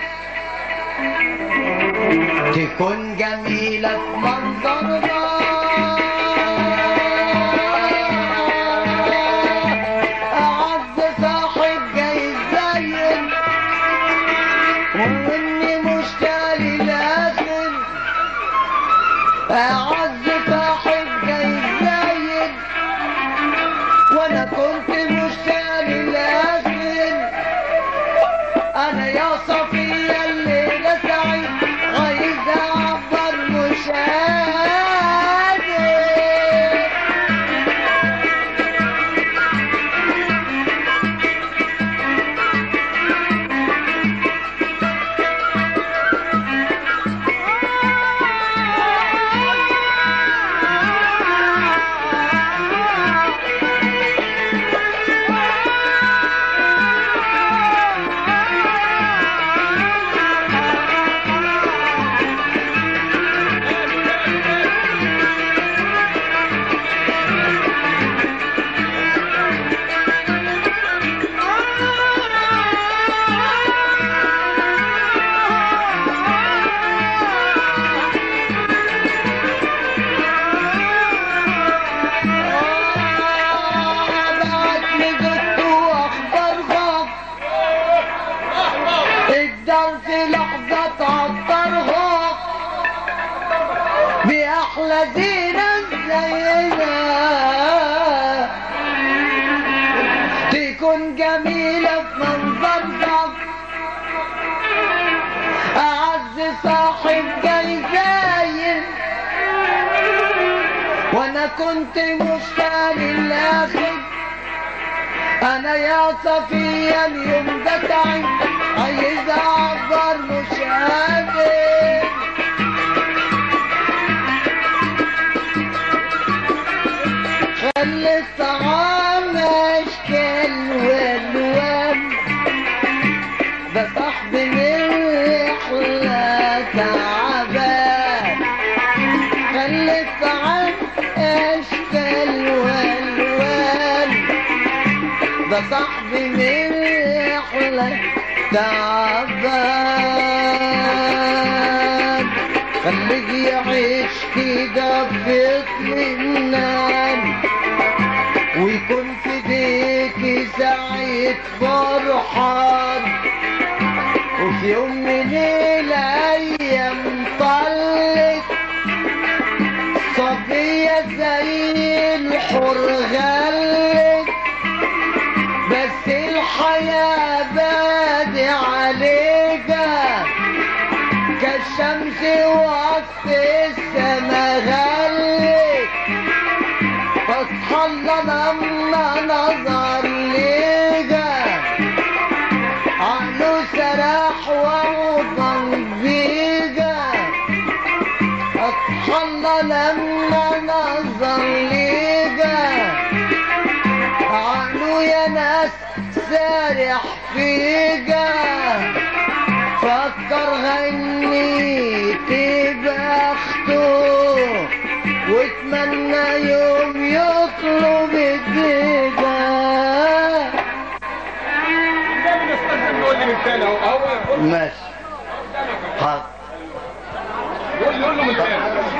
تكون جميلة في منظرها أعز صاحب جاي يزين وإني مشتاق للآخر أعز صاحب جاي يزين وأنا كنت مشتاق للآخر أنا يا صفية الليلة سعيد عايز أعمل الدار في لحظة تعطرها بأحلى زينة زينا تكون جميلة في منظرها أعز صاحب جاي زاين وانا كنت مشتاق للاخر انا يا صفية اليوم ده تعب عايز اعبر مش قادر خلي الطعام اشكال والوان ده صاحبي من رحلة تعبان خلي الطعام اشكال والوان ده صاحبي من رحلة تعبان خليه يعيش كده باطمئنان ويكون في بيتي سعيد فرحان وفي يوم من الايام طلت صبية زي الحر غلت بس الحياة بادي عليها كالشمس وقت السما غلت فاصحى لما نظر ليها عقله سراح ووطن بيها اصحى لما نظر ليها عقله يا ناس سارح فيها فكرها اني تبقى اخته واتمنى يوم يطلب الدجا قول لي من تاني اهو اهو ماشي حاضر قول لي قول له من تاني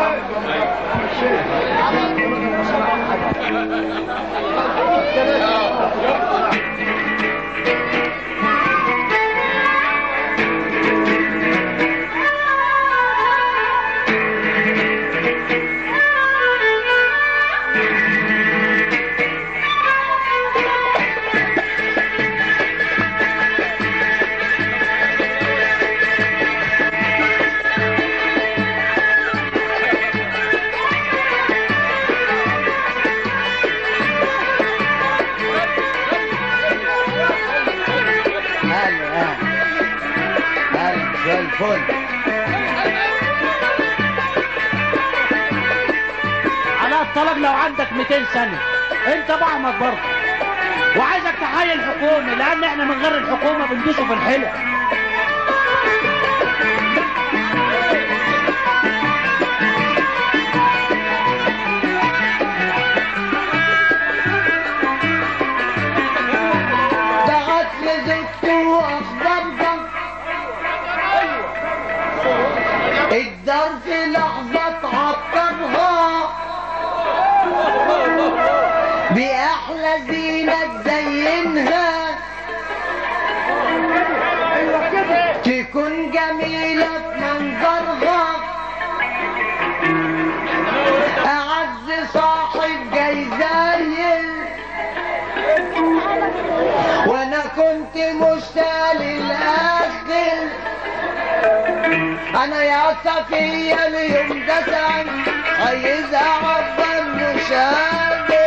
هلا هلا هلا زي الفل على الطلاق لو عندك 200 سنة انت بعمك برضه وعايزك تحيي الحكومة لان احنا من غير الحكومة بندوسوا في الحلق دعت لزوجته واخبرها الدار في لحظة تعطرها بأحلى زينة تزينها تكون جميلة في منظرها أعز صاحب جاي زين وانا كنت مشتاق للاخر انا يا صفية اليوم ده سعد عايز اعبر مش قادر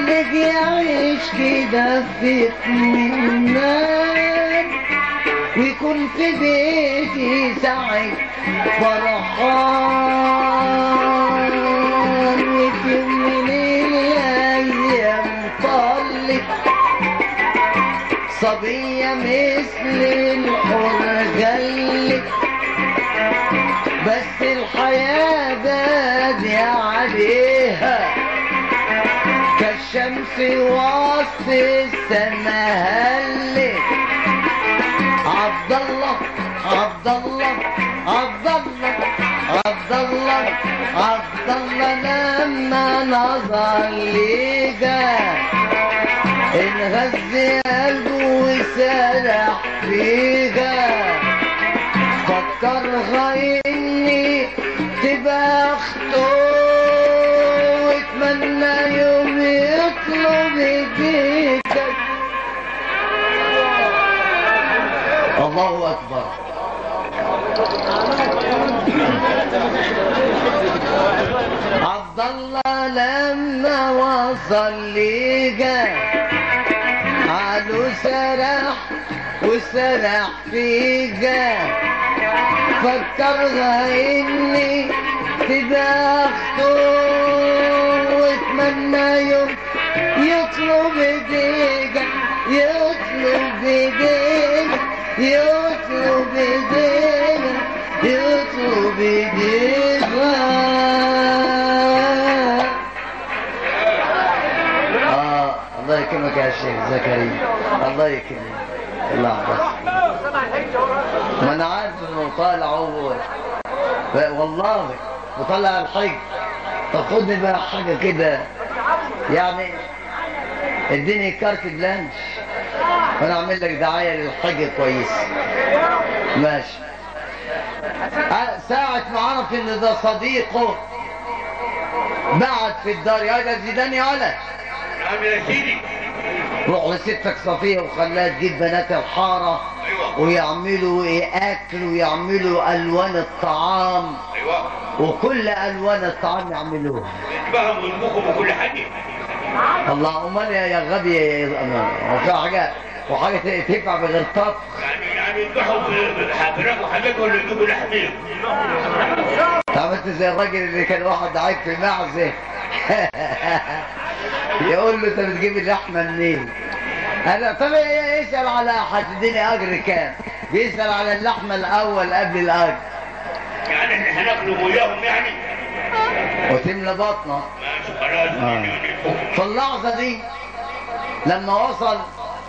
خليك يعيش كده في اطمئنان ويكون في بيتي سعيد فرحان وفي يوم من الايام طلت صبية مثل الحر جلت بس الحياة بادية عليها كالشمس وسط السما هلت عبد الله عبد الله عبد الله عبد الله عبد الله لما نظر ليجا انغز قلبه وسرح فيها فكرها اني تبقى اخته واتمنى يوم يطلب ايديك الله اكبر عبد الله لما وصل ليجا عالو سرح وسرح فيجا فكرها اني تبقى اخته واتمنى يوم يطلب ايديك يطلب ايديك يطلب ايديك يطلب ايديك اه الله يكرمك يا شيخ زكريا الله يكرمك الله يحفظك ما انا عارف انه طالع هو والله وطلع الحج طب خدني بقى حاجه كده يعني اديني كارت بلانش وانا اعمل لك دعايه للحج كويس ماشي أه، ساعة ما عرف ان ده صديقه بعد في الدار يا ده زيدان يا ولد نعم يا سيدي روح لستك صفية وخلاها تجيب بنات الحارة ايوه ويعملوا ايه اكل ويعملوا الوان الطعام ايوه وكل الوان الطعام يعملوها يتبهم ويطبخهم وكل حاجه الله امال يا يا غبي يا أمان. وفي حاجه وحاجه ت- تنفع بغير طبخ يعني يعني يذبحوا فراخ وحاجات ولا يجيبوا لحمين عملت زي الراجل اللي كان واحد عايق في معزه يقول له انت بتجيب اللحمه منين؟ انا طب إيه- اسال على هتديني اجر كام؟ بيسال على اللحمه الاول قبل الاجر يعني احنا هناكلوا وياهم يعني وتملى بطنه ماشي خلاص آه. يعني في اللحظة دي لما وصل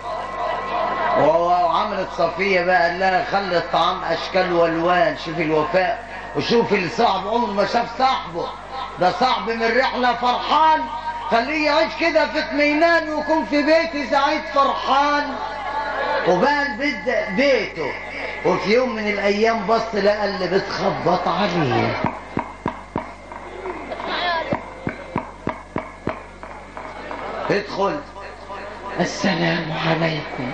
وعملت صفية بقى قال لها خلي الطعام أشكال وألوان شوف الوفاء وشوف الصاحب عمره ما شاف صاحبه ده صاحب من رحلة فرحان خليه يعيش كده في اطمئنان ويكون في بيتي سعيد فرحان وبقى البيت ده بيته وفي يوم من الأيام بص لقى اللي بتخبط عليه ادخل السلام عليكم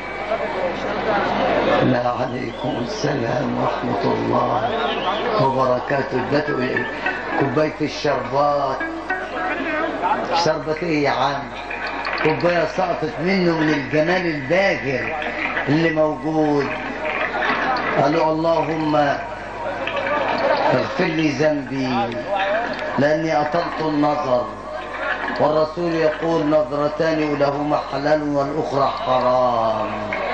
لا عليكم السلام ورحمة الله وبركاته ادته كوباية الشربات شربت ايه يا عم كوباية سقطت منه من الجمال الباهر اللي موجود قالوا اللهم اغفر لي ذنبي لاني اطلت النظر والرسول يقول نظرتان لهما حلال والاخرى حرام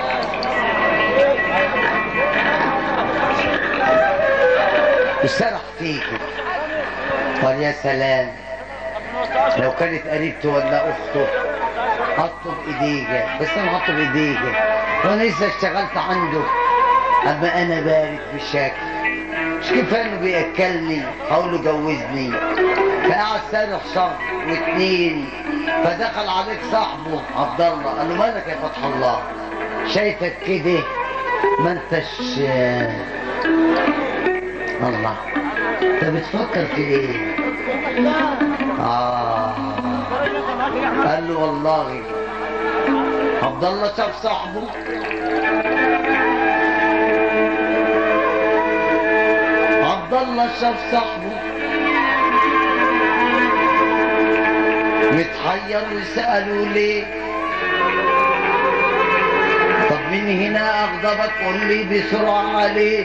وسرح فيك قال يا سلام لو كانت قريبته ولا اخته اطلب ايديك بس انا هطلب ايديك وانا لسه اشتغلت عنده اما انا بارد بشكل مش كفايه انه بياكلني اقول له جوزني فقعد سارح شهر واثنين فدخل عليك صاحبه عبد الله قال له مالك يا فتح الله شايفك كده ما انتش الله انت بتفكر في ايه اه قال له والله عبد الله شاف صاحبه عبد الله شاف صاحبه متحير وسألوا ليه طب من هنا أغضبك قول لي بسرعة عليك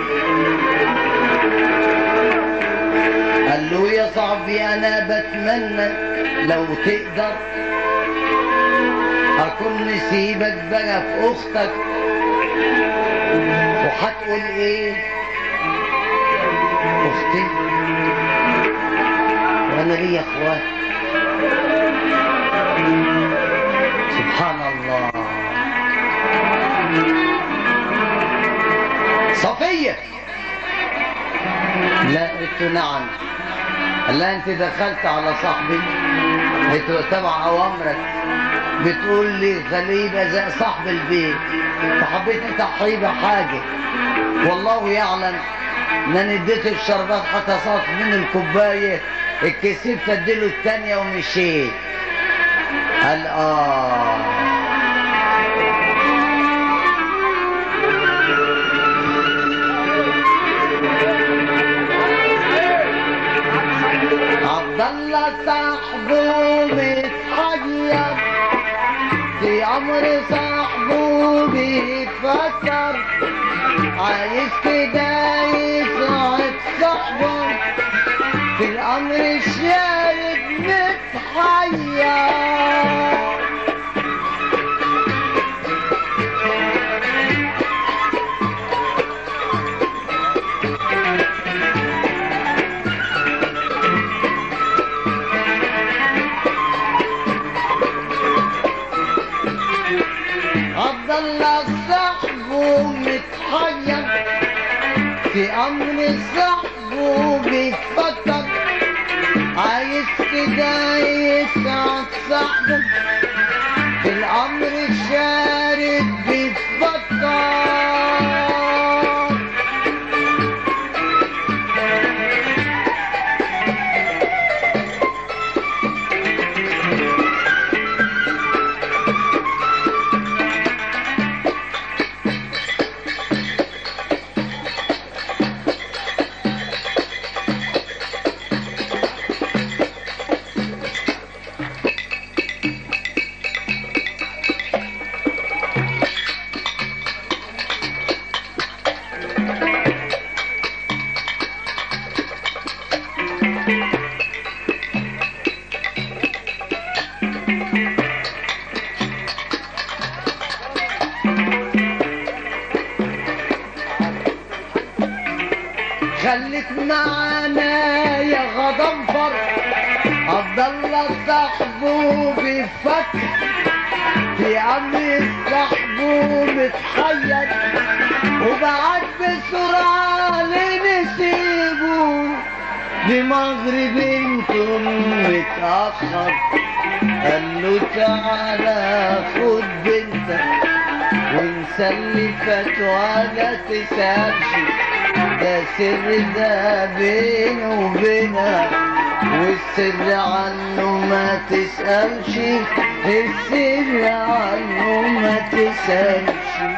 قال له يا صاحبي أنا بتمنى لو تقدر أكون نسيبك بقى في أختك وهتقول إيه أختي وأنا ليا إخوات سبحان الله صفية لا قلت له نعم قال لها انت دخلت على صاحبي قلت له تبع اوامرك بتقول لي خليه يبقى زي صاحب البيت فحبيت اضحي بحاجه والله يعلم ان انا اديته الشربات حتى صارت من الكوبايه الكسبت اديله الثانيه ومشيت قال اه عبد الله صاحبه متحير في امر صاحبه بيفكر عايز كده يسعد صاحبه في الامر الشارد متحير عبد الله صاحبه متحير في امر صاحبه بيفكر عايز كده يسعد صاحبه في الامر الشارد بيفكر خليك معانا يا غضنفر عبد الله صاحبه بيفكر في امر صاحبه متحير وبعد بسرعه لنسيبه لمغرب انتم متاخر قال له تعالى خد بنتك وانسى اللي فات ولا تسالش ده سر ده بينه وبينها والسر عنه ما تسألش السر عنه ما تسألش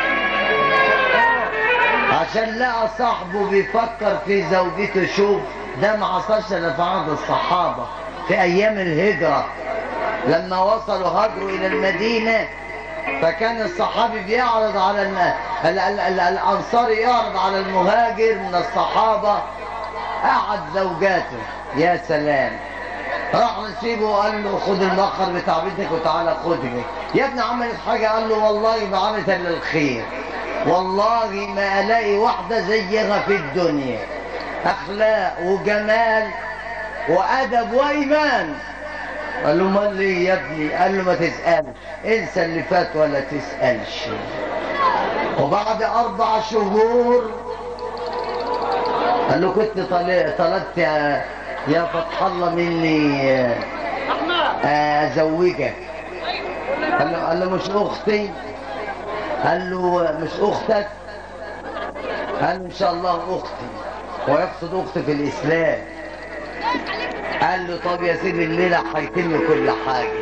عشان لقى صاحبه بيفكر في زوجته شوف ده ما حصلش الا في عهد الصحابة في أيام الهجرة لما وصلوا هاجروا إلى المدينة فكان الصحابي بيعرض على الم... ال... ال... ال... الأنصاري يعرض على المهاجر من الصحابة قعد زوجاته يا سلام راح نسيبه وقال له خد المخر بتاع بنتك وتعالى خدني يا ابني عملت حاجة قال له والله ما عملت الا الخير والله ما الاقي واحدة زيها في الدنيا اخلاق وجمال وادب وايمان قال له امال ليه يا ابني قال له ما تسالش انسى اللي فات ولا تسالش وبعد اربع شهور قال له كنت طل- طلبت يا يا فتح الله مني آه، ازوجك قال له قال له مش اختي قال له مش اختك قال له ان شاء الله اختي ويقصد اختي في الاسلام قال له طب يا سيدي الليله هيتم كل حاجه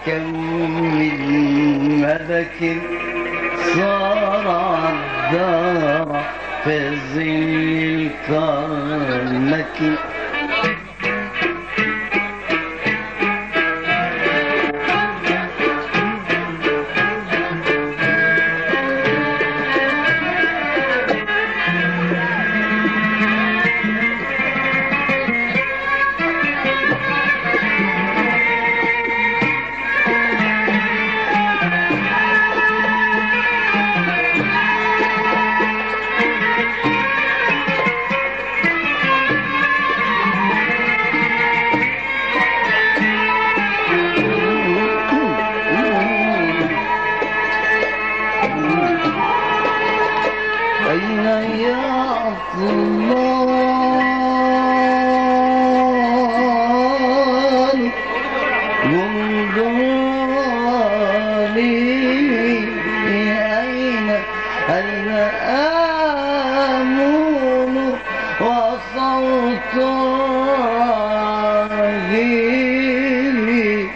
كم من ملك صار الدار في ظل الكرنك أين يا الله جندالي أين أين آمون وصوت راهيلي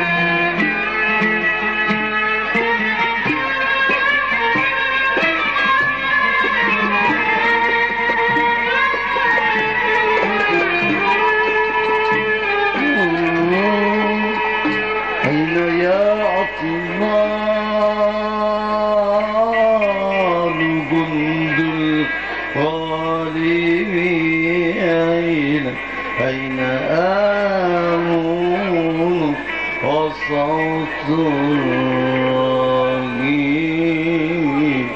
أين يا عطمان جند الغالب أين أين آمون وصوت الراجل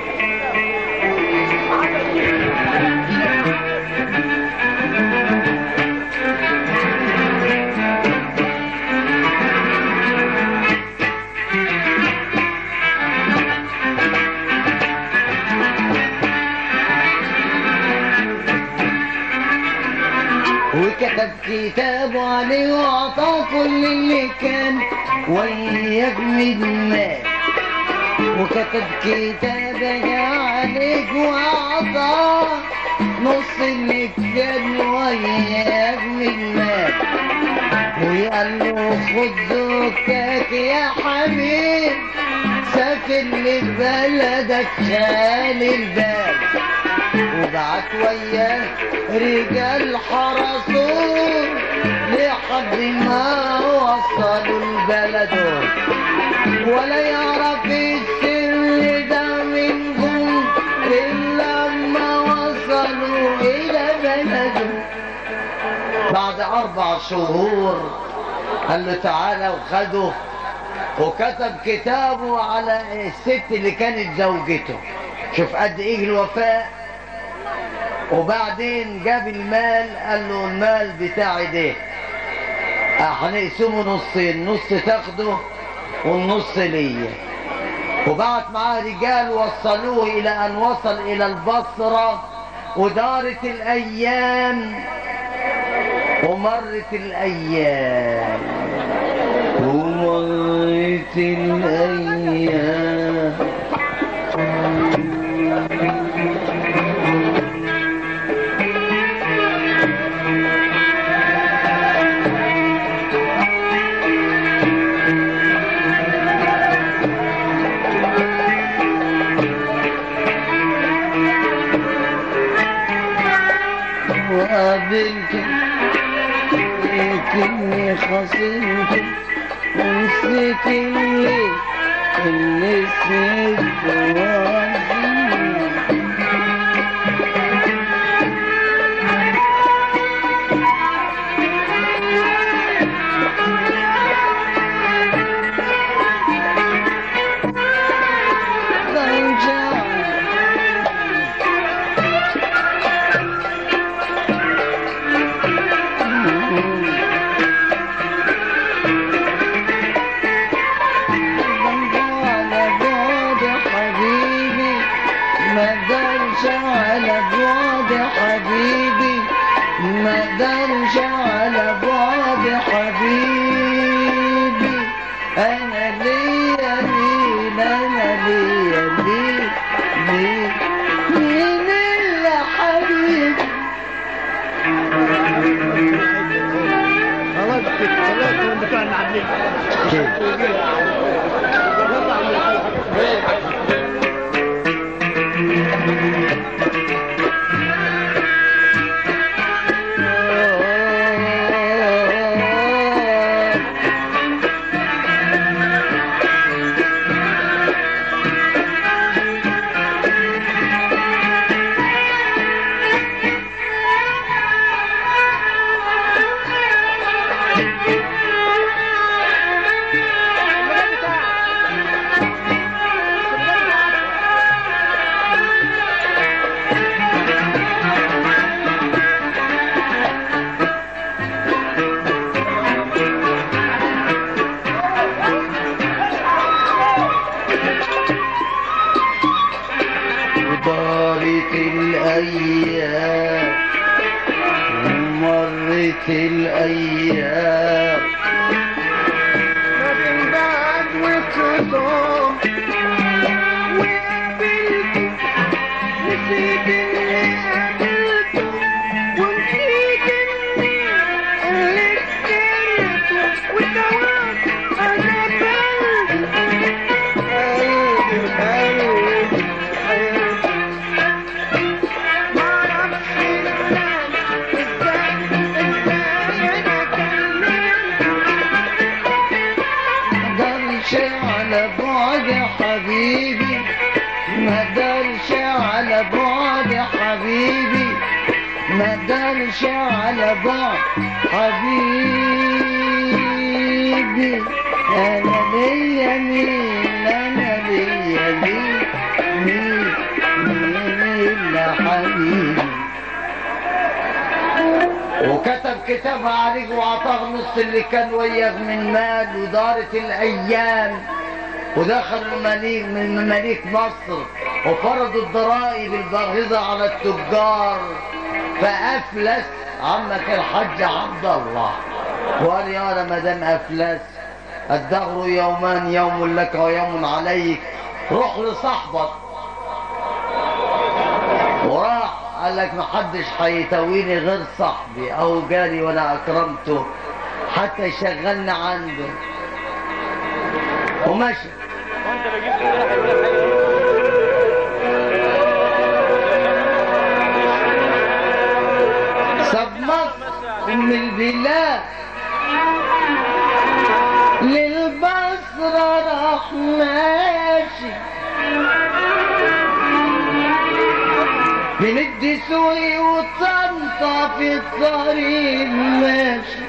وكتب كتاب عليه وعطى كل اللي كان وياك من مال وكتب كتاب عليك وعطى نص اللي كان وياك من مال وقال له خد زوجتك يا حبيب سافر لبلدك خالي البال وبعت وياه رجال حرسوه لحد ما وصلوا البلد ولا يعرف السر ده منهم إلا لما وصلوا إلى بلده بعد أربع شهور قال له تعالى وخده وكتب كتابه على الست اللي كانت زوجته شوف قد ايه الوفاء وبعدين جاب المال قال له المال بتاعي ده هنقسمه نصين نص تاخده والنص ليا وبعت معاه رجال وصلوه الى ان وصل الى البصرة ودارت الايام ومرت الايام ومرت الايام وقابلت لكني خصمت ونسيت اللي اللي نسيت وعزيز على بعد حبيبي ما دارش على بعد حبيبي ما دارش على بعد حبيبي انا ليا مين انا ليا مين مين مين اللي حبيبي خلاص كده خلاص بتوع المعلم كده الأيام ما بين بعد وخصام وقابلته نسيت اني قابلته ونسيت اني اللي كرهته وكمان انا قلبي قلبي قلبي معرفش الآن ازاي ازاي انا كلمت مقدرش على بعد حبيبي مقدرش على بعد حبيبي مقدرش على بعد حبيبي انا ليا مين انا ليا مين مين مين الا حبيبي وكتب كتاب عليك وعطاه نص اللي كان وياه من مال ودارت الايام ودخل المماليك من مماليك مصر وفرضوا الضرائب الباغظه على التجار فافلس عمك الحاج عبد الله وقال يا أنا ما دام افلس الدهر يومان يوم لك ويوم عليك روح لصاحبك وراح قال لك محدش هيتويني غير صاحبي او جاري وانا اكرمته حتى يشغلني عنده ومشي وانت بجيب السلاح يقول لك حاجه ساب مصر ام البلاد للبصرة راح ماشي من الدسوقي وطنطا في الطريق ماشي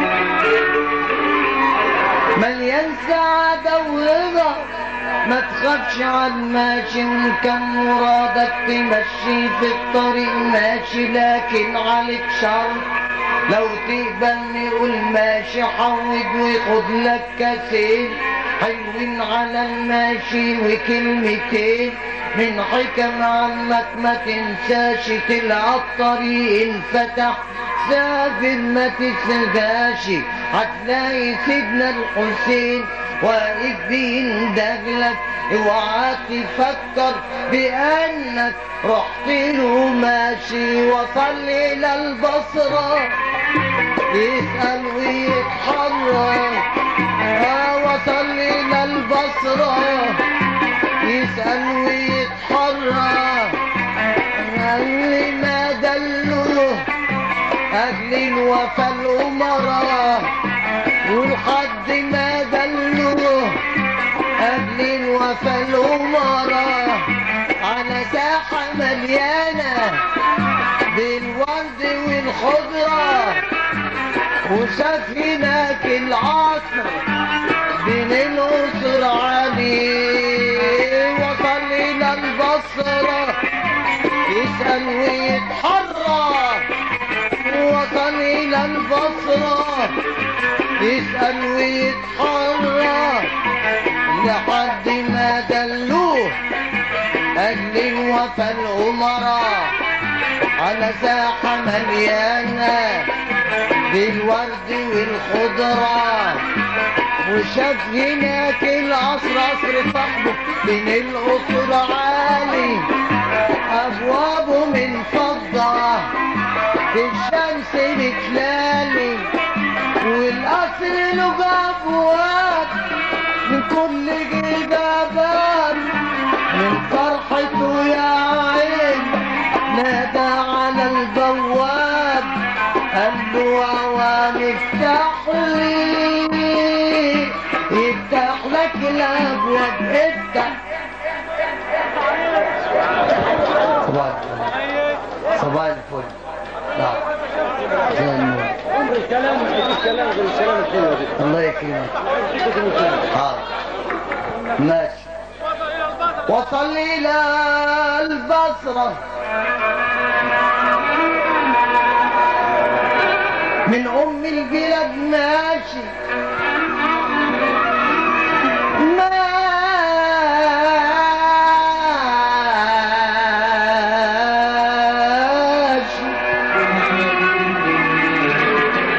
مليان سعادة ورضا ما تخافش على الماشي وان كان مرادك تمشي في الطريق ماشي لكن عليك شرط لو تقبل قول ماشي حود وخد لك كاسين حلوين على الماشي وكلمتين من حكم عمك ما تنساش تلقى الطريق انفتح سافر ما تسجاش هتلاقي سيدنا الحسين واقف بيندهلك اوعى تفكر بانك رحت له ماشي وصل الى البصره يسال ويتحرك آه وصل الى البصره يسال ويتحرك قال لي ما دلوه أجل الوفا الأمراء ولحد ما دلوه أجل الوفا الأمراء على ساحة مليانة بالورد والخضرة وشاف هناك العصر بين الأسر عليه وصل إلى البصرة يسأل ويتحرك وصل إلى البصرة يسأل ويتحرك لحد ما دلوه أجل الوفا الأمراء على ساحة مليانة بالورد والخضرة وشاف هناك العصر عصر صاحبه بين القصر عالي أبوابه من فضة في الشمس بتلالي والقصر له أبواب من كل جبابات من فرحته يا عين نادى على البواب قال له عوام افتح لي يفتح لك الابواب افتح صباح الفل صباح الفل نعم زي النور عمر الكلام مش بيجيب كلام غير الكلام الحلو ده الله يكرمك حاضر ماشي وصل إلى البصرة من أم البلاد ماشي ماشي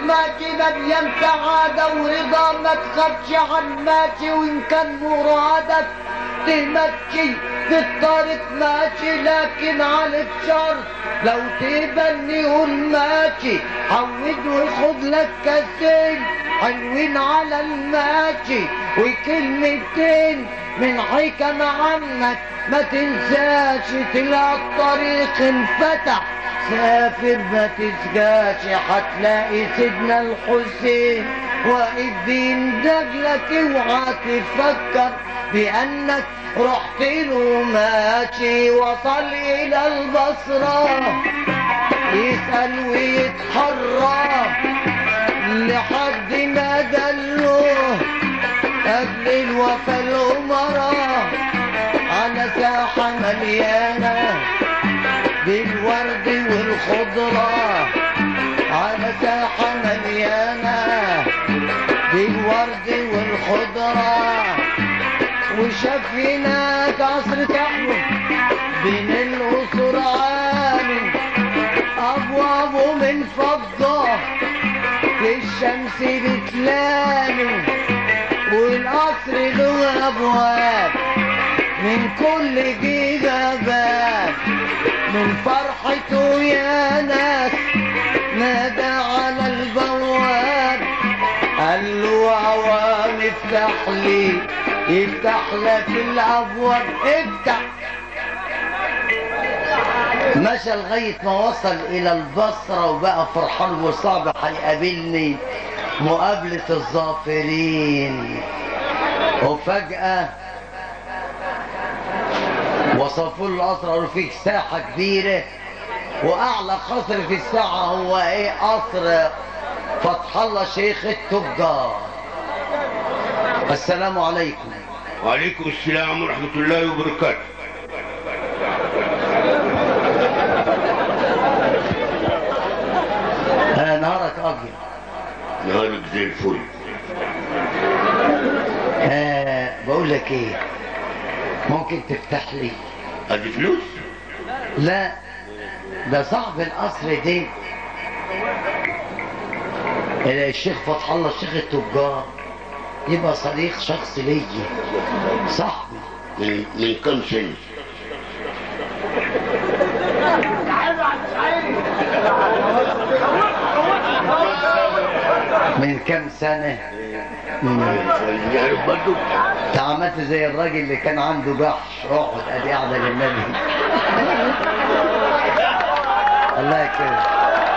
ماشي مليان سعادة ورضا ما تخافش عن ماشي وإن كان مرادك تمشي في الطريق ماشي لكن على الشر لو تبني قول ماشي عود وخد لك كاسين حلوين على الماشي وكلمتين من حكم عنك ما تنساش تلاقي الطريق انفتح سافر ما تسجاش هتلاقي سيدنا الحسين واقف بيندب لك اوعى تفكر بانك رحت له ماشي وصل الى البصره يسال ويتحرى لحد ما دله قبل الوفا الأمراء على ساحة مليانة بالورد والخضرة على ساحة مليانة بالورد والخضرة وشاف هناك قصر تحلو بين القصور عالي أبوابه من فضة في الشمس بتلامي والقصر له ابواب من كل جيجا باب من فرحته يا ناس نادى على البواب قال له عوام افتح لي يفتح لك الابواب افتح مشى لغاية ما وصل إلى البصرة وبقى فرحان وصعب هيقابلني مقابلة الظافرين وفجأة وصفوا له القصر قالوا فيك ساحة كبيرة وأعلى قصر في الساحة هو إيه قصر فتح الله شيخ التجار السلام عليكم وعليكم السلام ورحمة الله وبركاته آه نهارك أبيض نهارك زي الفل آه بقول لك إيه ممكن تفتح لي ادي فلوس لا ده صاحب القصر دي الشيخ فتح الله الشيخ التجار يبقى صديق شخص ليا صاحبي من من كم سنة من كام سنة يعني برضو انت عملت زي الراجل اللي كان عنده جحش اقعد ادي قاعدة للنبي الله يكرمك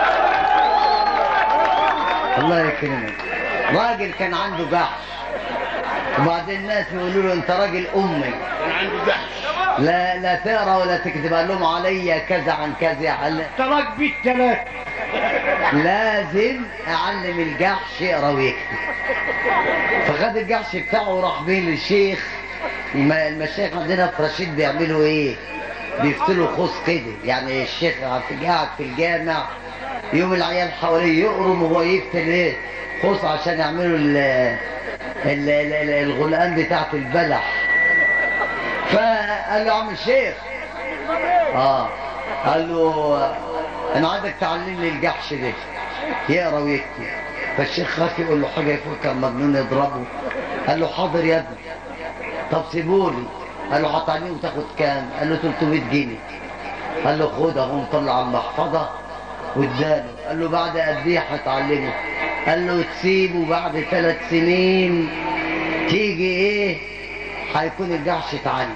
الله يكرمك راجل كان عنده جحش وبعدين الناس يقولوا له انت راجل امي كان عنده جحش لا لا تقرا ولا تكتب قال لهم عليا كذا عن كذا قال طلاق بيت ثلاثة لازم اعلم الجحش يقرا ويكتب فخد الجحش بتاعه وراح بيه للشيخ الم- المشايخ عندنا في رشيد بيعملوا ايه بيفتلوا خوص كده يعني الشيخ في- قاعد في الجامع يوم العيال حواليه يقرم وهو يفتل ايه خوص عشان يعملوا ال ال- ال- ال- الغلقان بتاعت البلح فقال له عم الشيخ اه قال له انا عايزك تعلمني الجحش ده يقرا ويكتب فالشيخ خاف يقول له حاجه يفكر مجنون يضربه قال له حاضر يا ابني طب سيبولي قال له هتعلمه وتاخد كام قال له 300 جنيه قال له خد اهو مطلع المحفظه واداله قال له بعد قد ايه هتعلمه قال له تسيبه بعد ثلاث سنين تيجي ايه هيكون الجحش اتعلم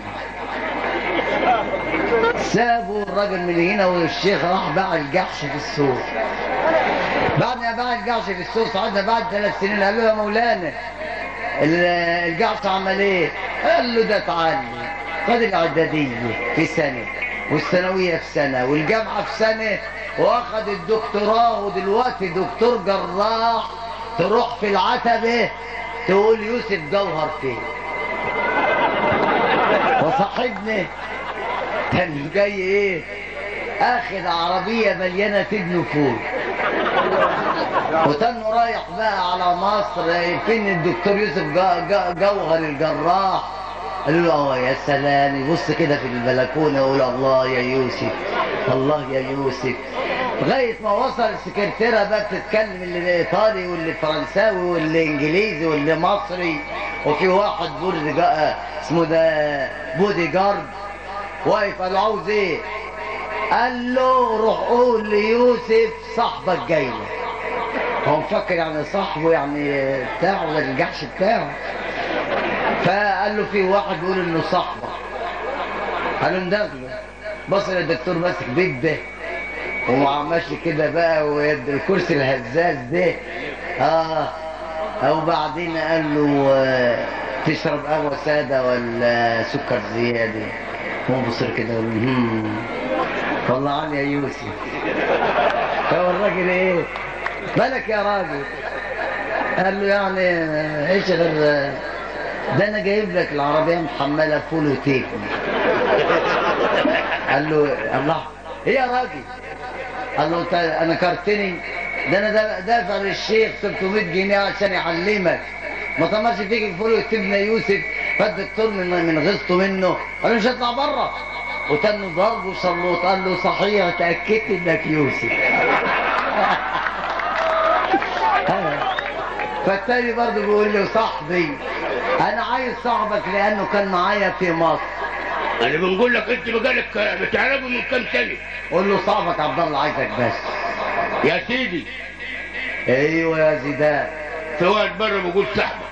سابوا الراجل من هنا والشيخ راح باع الجحش في السوق بعد ما باع الجحش في السوق صعدنا بعد ثلاث سنين قال له يا مولانا ال- الجحش عمل ايه؟ قال له ده اتعلم خد الاعداديه في سنه والثانويه في سنه والجامعه في سنه واخد الدكتوراه ودلوقتي دكتور جراح تروح في العتبه تقول يوسف جوهر فين وصاحبنا كان جاي ايه اخد عربية مليانة تبن فول وتنه رايح بقى على مصر فين الدكتور يوسف جا- جا- جوهر الجراح قالوا له اه يا سلام يبص كده في البلكونه يقول الله يا يوسف الله يا يوسف لغايه ما وصل السكرتيره بقى بتتكلم اللي ايطالي واللي فرنساوي واللي انجليزي واللي مصري وفي واحد بودي جا- اسمه ده بودي جارد واقف قال له عاوز ايه؟ قال له روح قول ليوسف صاحبك جاي لك هو مفكر يعني صاحبه يعني بتاعه ده الجحش بتاعه فقال له في واحد بيقول انه صاحبك قال له ندخله بص الدكتور ماسك بيت ومع ماشي كده بقى والكرسي الهزاز ده اه وبعدين قال له آه، تشرب قهوه ساده ولا سكر زياده هو بص له كده وقال له، "هم، طلعني يا يوسف هو الراجل ايه مالك يا راجل قال له يعني آه، ايش غير آه، ده انا جايب لك العربيه محمله فول وتيك قال له الله ايه يا راجل قال له انت انا كرتني ده انا دا- دافع للشيخ 300 جنيه عشان يعلمك ما طمرش فيك الفول وتبنى يوسف فالدكتور من من غيظته منه قال له مش هطلع بره وتنه ضرب وصلوت قال له صحيح اتاكدت انك يوسف فالتاني برضه بيقول له صاحبي انا عايز صاحبك لانه كان معايا في مصر انا بنقول لك انت بقالك بتعرفه من كام سنه قول له صاحبك عبد الله عايزك بس يا سيدي ايوه يا زيدان في واحد بره بقول صاحبك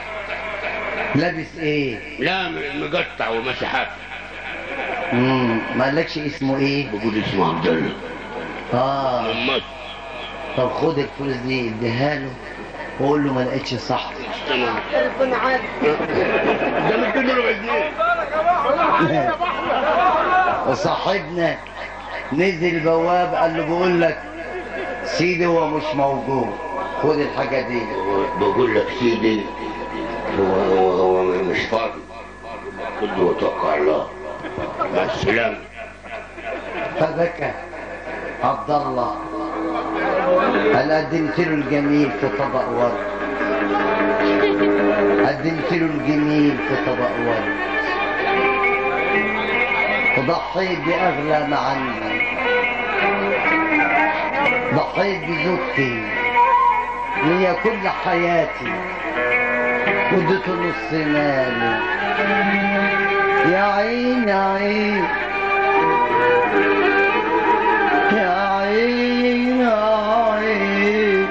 لابس ايه لا م- مقطع وماشي حافي امم ما قالكش اسمه ايه بقول اسمه عبد الله اه من مصر طب خد الفلوس دي اديها له وقول له ما لقيتش صاحبي تمام ربنا عاد ده مديله ربع جنيه وصاحبنا نزل البواب قال له بقول لك سيدي هو مش موجود خد الحاجه دي بقول لك سيدي هو هو هو مش فاضي خذ وتوكل على الله مع السلامه فبكى عبد الله قال قدمت له الجميل في طبق ورد قدمت له الجميل في طبق ورد وضحيت بأغلى ما عندي ضحيت بزوجتي هي كل حياتي وديته نص مالي يا عين يا عين يا عين يا عين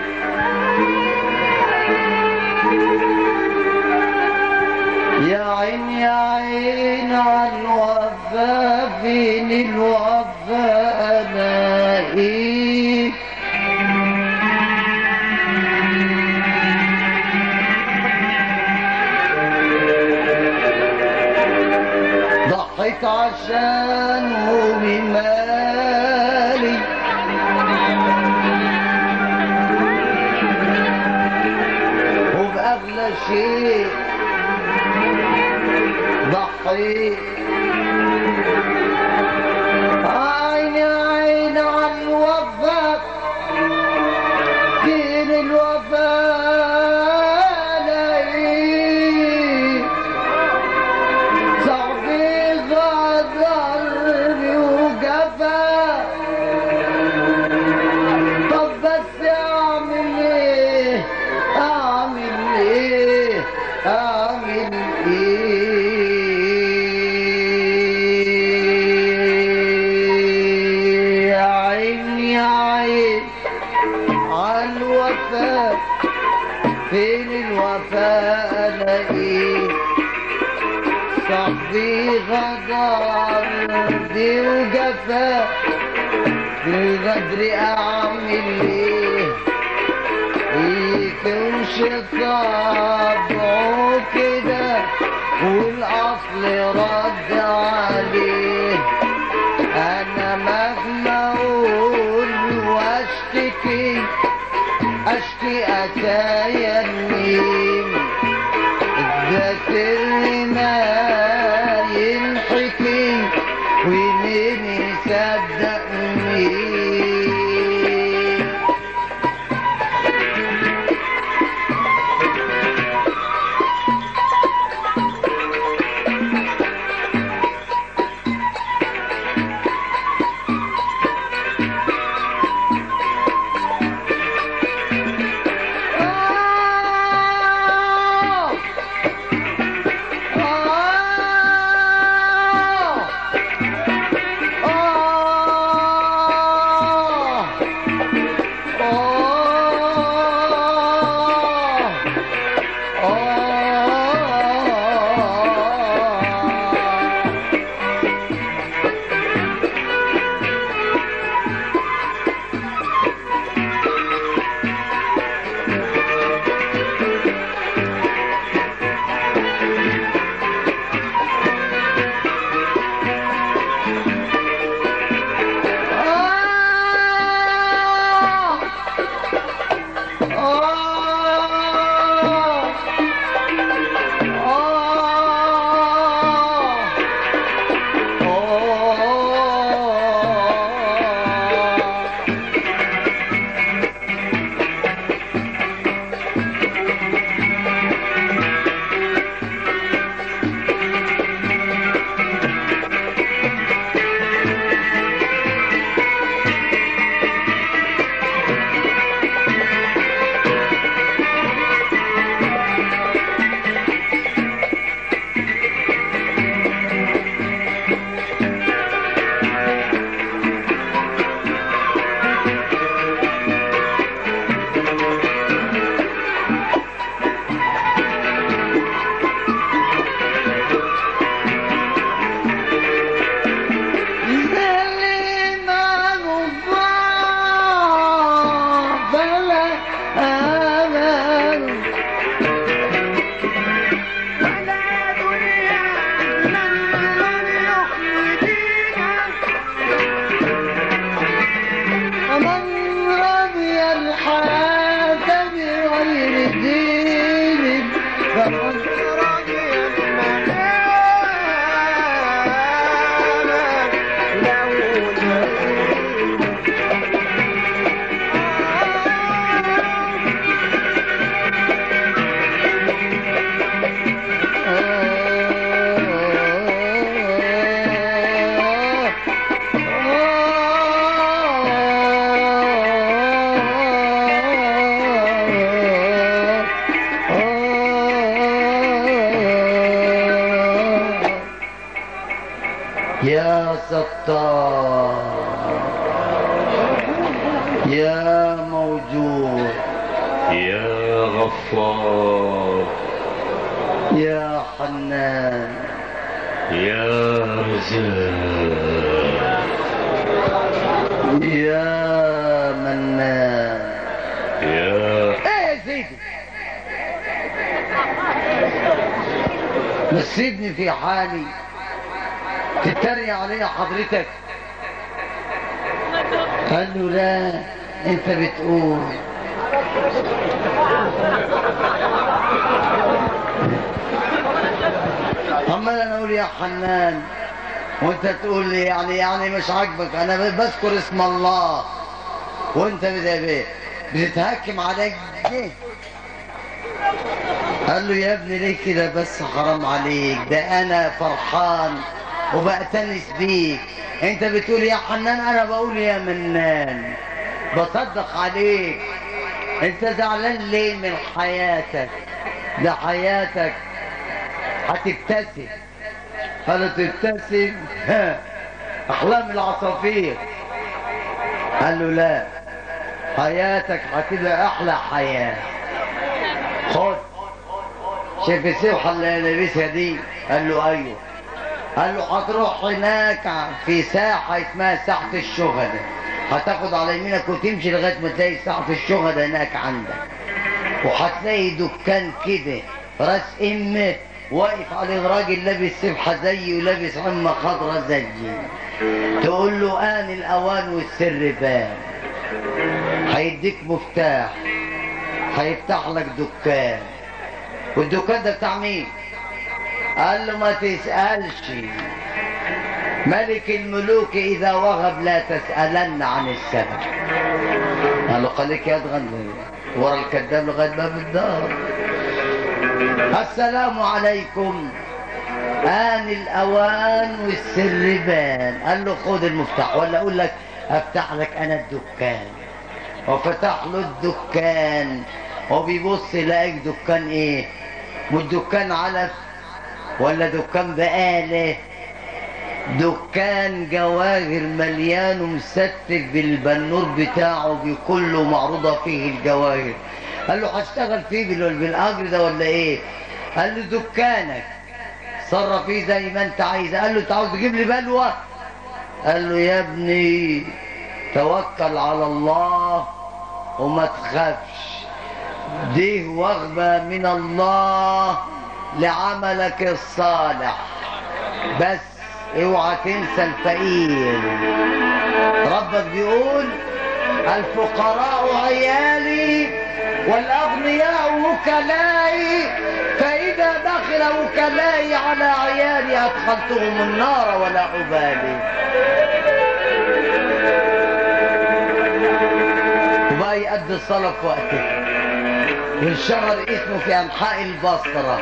يا عين يا عين على الوفا فين الوفا الاقيك ضحيت عشانه بمالي وبأغلى شيء ضحيت عيني عين على الوفا فين الوفا لاقيه صاحبي غدرني وجفا طب بس اعمل ايه اعمل ايه اعمل ايه يا عين يا عين عالوفا فين الوفاء الاقيه صاحبي غدر دي وجفا بالغدر اعمل ايه يكونش طبعه كده والاصل رد عليه انا مهما اقول واشتكي اشكي اتايا مين ده سر ما ينحكي ومين يصدق مين يا ستار يا موجود يا غفار يا حنان يا رزاق يا منان يا ايه يا سيدي بس سيبني في حالي تتريق عليا حضرتك قال له لا انت بتقول عمال انا اقول يا حنان وانت تقول لي يعني يعني مش عاجبك انا بذكر اسم الله وانت بت- بتتهكم عليك ليه؟ قال له يا ابني ليه كده بس حرام عليك ده انا فرحان وبأتنس بيك انت بتقول يا حنان انا بقول يا منان بصدق عليك انت زعلان ليه من حياتك ده حياتك هتبتسم قال تبتسم ها، احلام العصافير قال له لا حياتك هتبقى احلى حياه خد شايف السبحه اللي لابسها دي قال له ايوه قال له هتروح هناك في ساحه اسمها ساحه الشهداء هتاخد على يمينك وتمشي لغايه ما تلاقي ساحه الشهداء هناك عندك وهتلاقي دكان كده راس امه واقف عليه راجل لابس سبحه زيي ولابس عمه خضراء زيي تقول له ان الاوان والسر بان هيديك مفتاح هيفتح لك دكان والدكان ده بتاع مين قال له ما تسألش ملك الملوك إذا وهب لا تسألن عن السبب قال له خليك يدغن ورا الكذاب لغاية باب الدار السلام عليكم آن الأوان والسر بان قال له خد المفتاح ولا أقول لك أفتح لك أنا الدكان وفتح له الدكان وبيبص يلاقيك دكان ايه والدكان علف ولا دكان بقالة دكان جواهر مليان ومستف بالبنور بتاعه بكله معروضة فيه الجواهر قال له هشتغل فيه بال- بالاجر ده ولا ايه قال له دكانك صرف فيه زي ما انت عايز قال له انت عاوز تجيب لي بلوه قال له يا ابني توكل على الله وما تخافش دي وغبة من الله لعملك الصالح بس اوعى تنسى الفقير ربك بيقول الفقراء عيالي والاغنياء وكلائي فاذا دخل وكلائي على عيالي ادخلتهم النار ولا ابالي وبقى يأدي الصلاة في وقتها وانشهر اسمه في أنحاء البصرة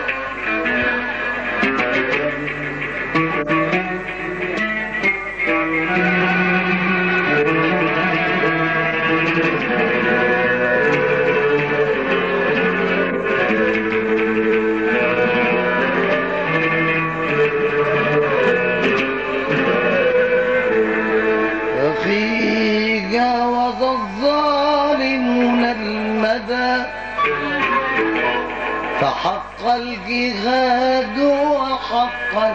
في جاوز الظالمون المدى فحق الجهاد وحق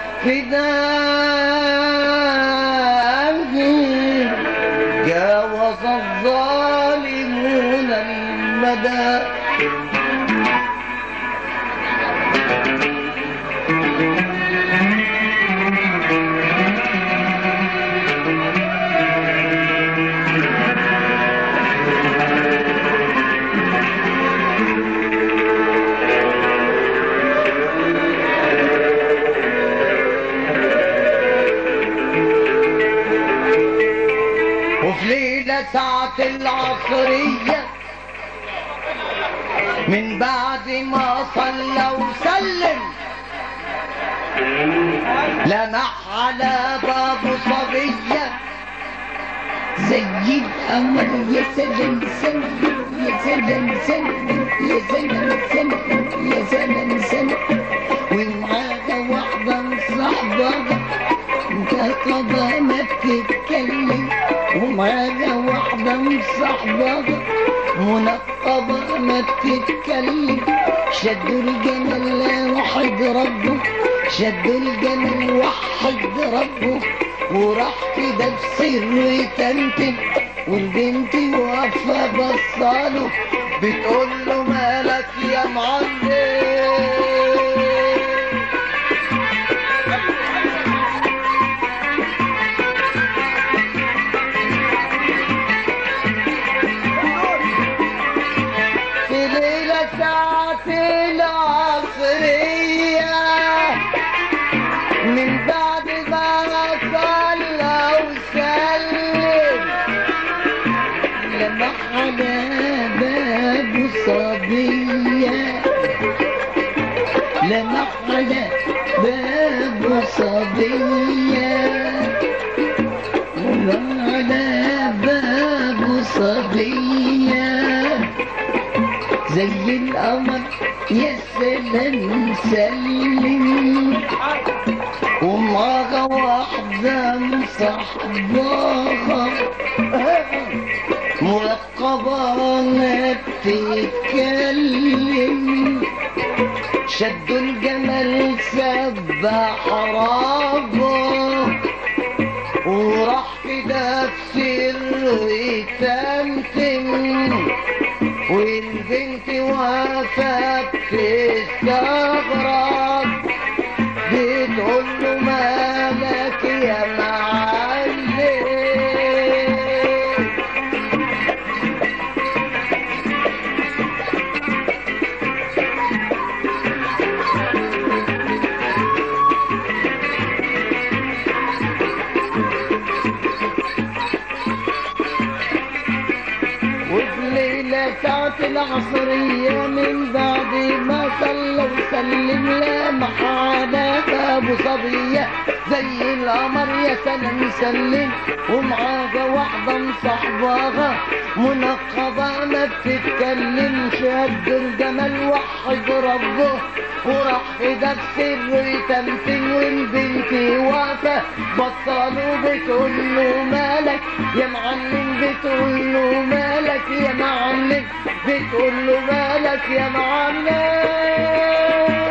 الفداء جاوز الظالمون المدى وفي ليلة ساعة العصرية من بعد ما صلى وسلم لمح على باب صبية زي القمر يا سلام سلام يا سلام سلام يا سلام سلام يا سلام سلام ومعاها واحدة من صاحبها منقبة ما بتتكلم ومعاها واحدة مصاحبة منقبة ما بتتكلم شدوا الجمل لا وحد ربه شدوا الجمل وحد ربه وراح كده بسر يتمتم والبنت واقفة بصاله بتقول له مالك يا معلم في ليلة ساعة العصرية من بعد ما صلى وسلم لمح على باب صبية لمح على باب صبية لمح على باب صبية زي القمر يا سلام سلم ومعاها واحدة مصاحباها مرقبة ما بتتكلم شدوا الجمل سبح ربه وراح كده في سر تمتم والبنت واقفة بتستغرب بتقول له مالك يا معلم وفي ليلة ساعة العصرية من بعد ما صلى وسلم لامح على باب صبية زي القمر يا سلام سلم ومعاها واحدة مصاحباها منقبة ما بتتكلم شد الجمل وحد ربه وراح ده بسر تمثيل والبنت واقفة بطلوا بتقول له مالك يا معلم بتقول له مالك يا معلم بتقول له مالك يا معلم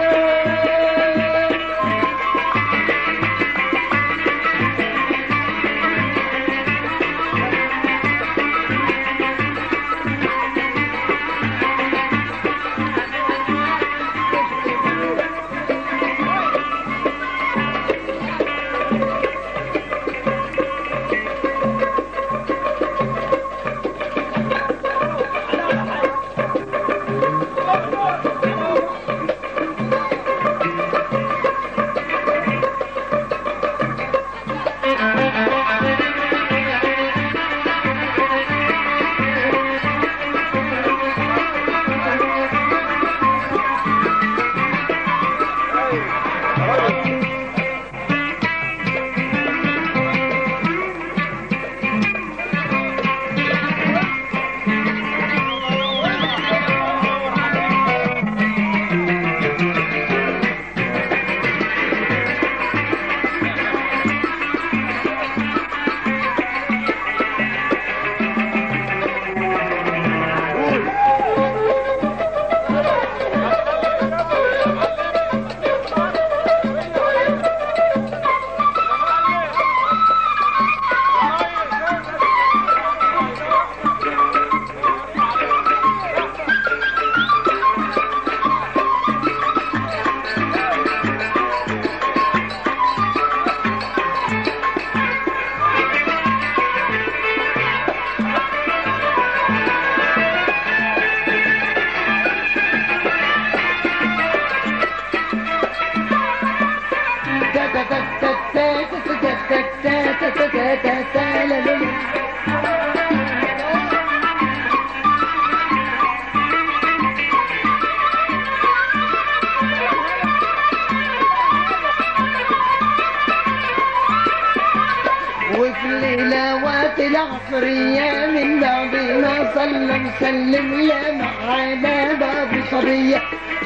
وفي ليلوات العصرية من بعد ما صلى مسلم يا معانا باب صبية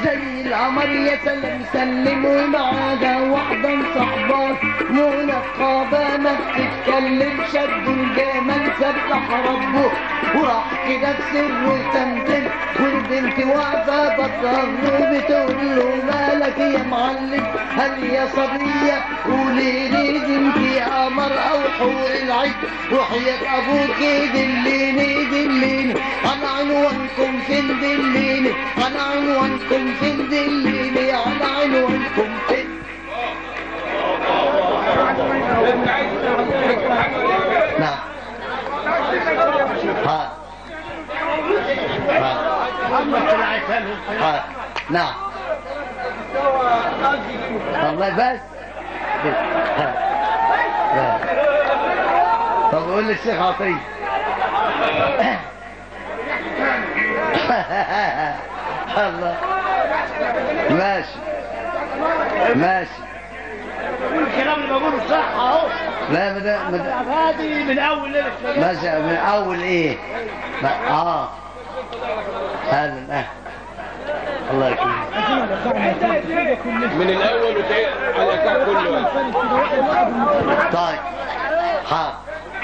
زي القمر يا سلام سلم ومعاها واحدة صحبان منقبة ما بتتكلم شدوا الجمال سبح ربه وراح كده بسر تمتم والبنت واقفة بتصر بتقول له مالك يا معلم هل يا صبية قولي لي دي انت قمر او حور العين وحياة ابوك دليني دليني على عنوانكم فين دليني على عنوانكم فين دليني على عنوانكم فين نعم ها ها ها نعم الله بس ها. لا. طب قول للشيخ عطية الله ماشي ماشي الكلام اللي بقوله صح اهو لا مدى مدى هذه من اول ليله الشباب ماشي من اول ايه ما- اه هذا اه الله يكرمك من الاول وتعيد على الاساس كله طيب حاضر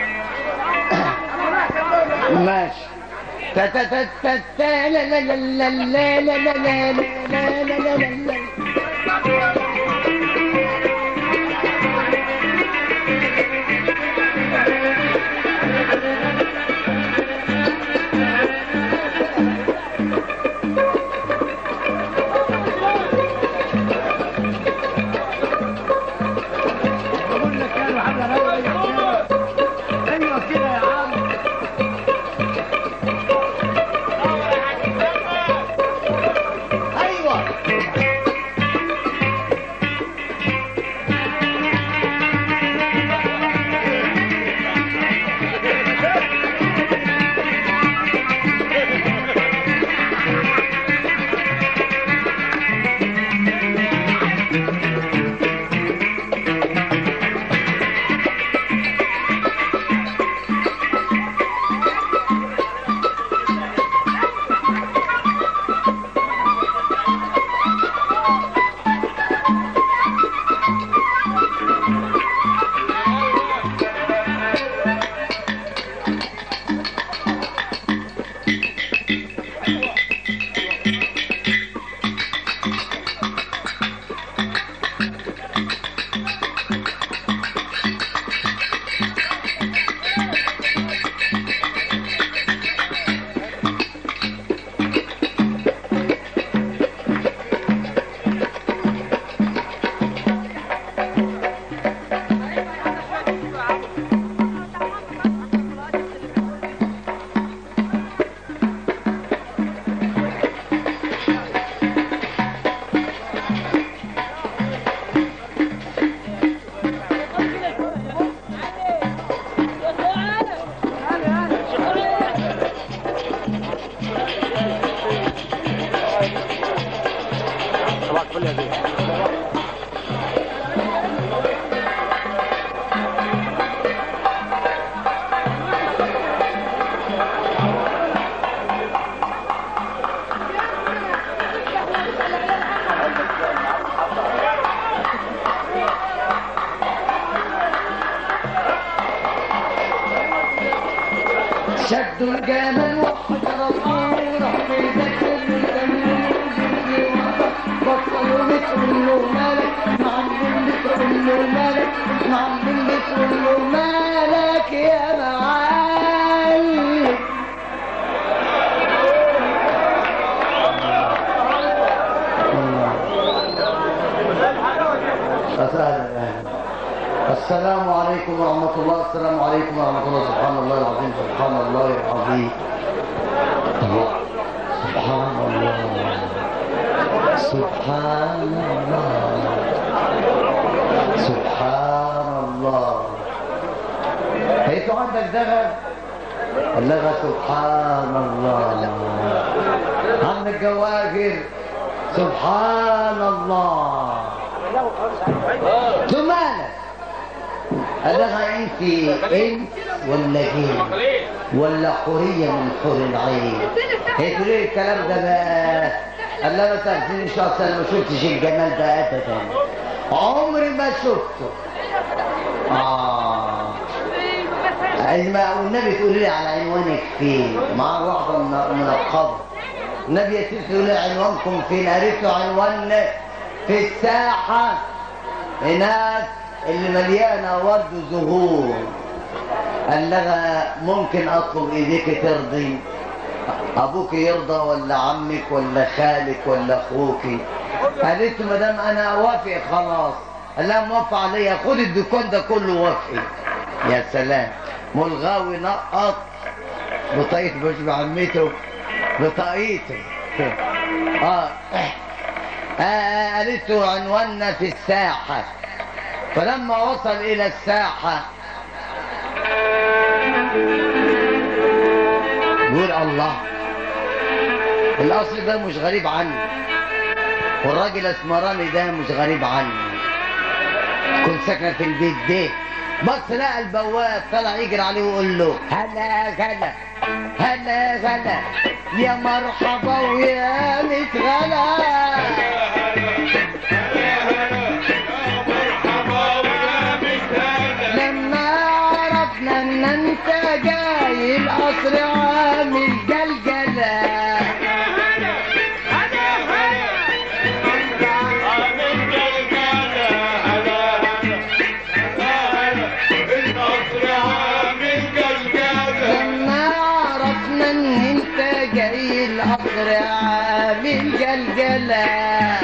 ماشي تا تا تا تا تا لا لا لا لا لا لا لا لا لا لا لا لا لا بقول لك كانوا حاجه رايقه ايوه كده يا عم ايوه شدوا الجمل وحجر الأمور بذكر الجميل بطلوا بتقول له مالك معلم بتقول له مالك معلم بتقول له مالك يا معلم أسأل السلام عليكم ورحمة الله السلام عليكم ورحمة الله سبحان الله العظيم سبحان الله العظيم سبحان الله سبحان الله سبحان الله هيتو عندك دغل اللغة سبحان الله عندك جواهر سبحان الله ثم مالك ألغى أنت إنس ولا جن ولا حورية من حور العين هي تقول لي الكلام ده بقى قال لها ما تاخذنيش اصل انا ما شفتش الجمال ده ابدا عمري ما شفته اه ما والنبي تقول لي على عنوانك فين مع واحده من- منقبه النبي يا ست تقول لي عنوانكم فين قالت له عنواننا في الساحه هناك اللي مليانه ورد وزهور قال لها ممكن اطلب ايديك ترضي ابوك يرضى ولا عمك ولا خالك ولا اخوك قالت له ما دام انا اوافق خلاص قال لها موافق عليا خد الدكان ده كله وافقي يا سلام ملغاوي نقط بطاقيته مش بعمته بطاقيته اه آه، قالت له عنواننا في الساحة فلما وصل إلى الساحة يقول الله الأصل ده مش غريب عني والراجل الاسمراني ده مش غريب عني كنت ساكنة في البيت ده بص لقى البواب طلع يجري عليه ويقول له هلا غلا هلا غلا يا مرحبا ويا متغلا لما عرفنا ان انت جاي القصر عامل جلجله لما عرفنا ان انت جاي القصر عامل جلجله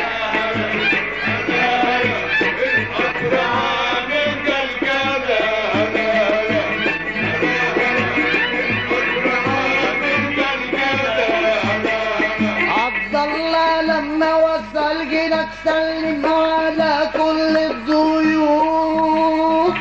عبد الله لما وصل جيلك سلم على كل الضيوف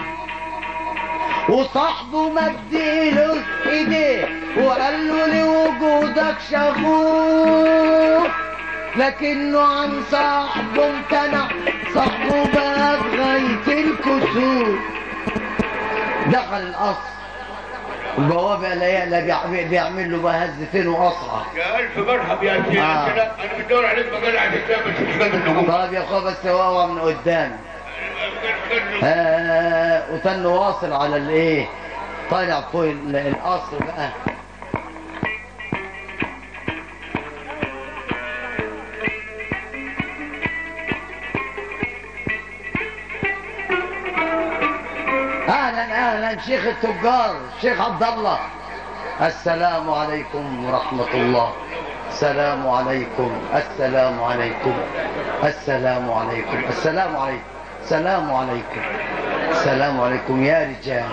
وصاحبه مديله ايديه وقال له لوجودك شغوف لكنه عن صاحبه امتنع صاحبه بقى بغاية الكسوف دخل القصر البوابة لا يقلق بيع- بيعمل له بقى هزتين وقصعة يا ألف مرحب يا سيدي آه. أنا بدور عليك بقلع الكتاب بس مش قادر نقوم طيب يا اخويا بس هو من قدام آه وتن واصل على الايه طالع فوق ال- القصر بقى اهلا اهلا شيخ التجار شيخ عبد الله السلام عليكم ورحمه الله السلام عليكم السلام عليكم السلام عليكم السلام عليكم السلام عليكم السلام عليكم يا رجال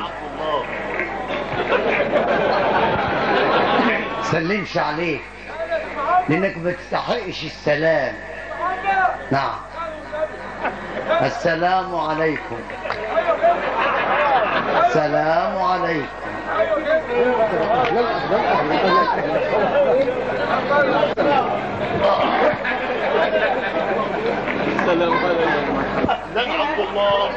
سلمش عليك لانك ما تستحقش السلام نعم السلام عليكم السلام عليكم لن عبد الله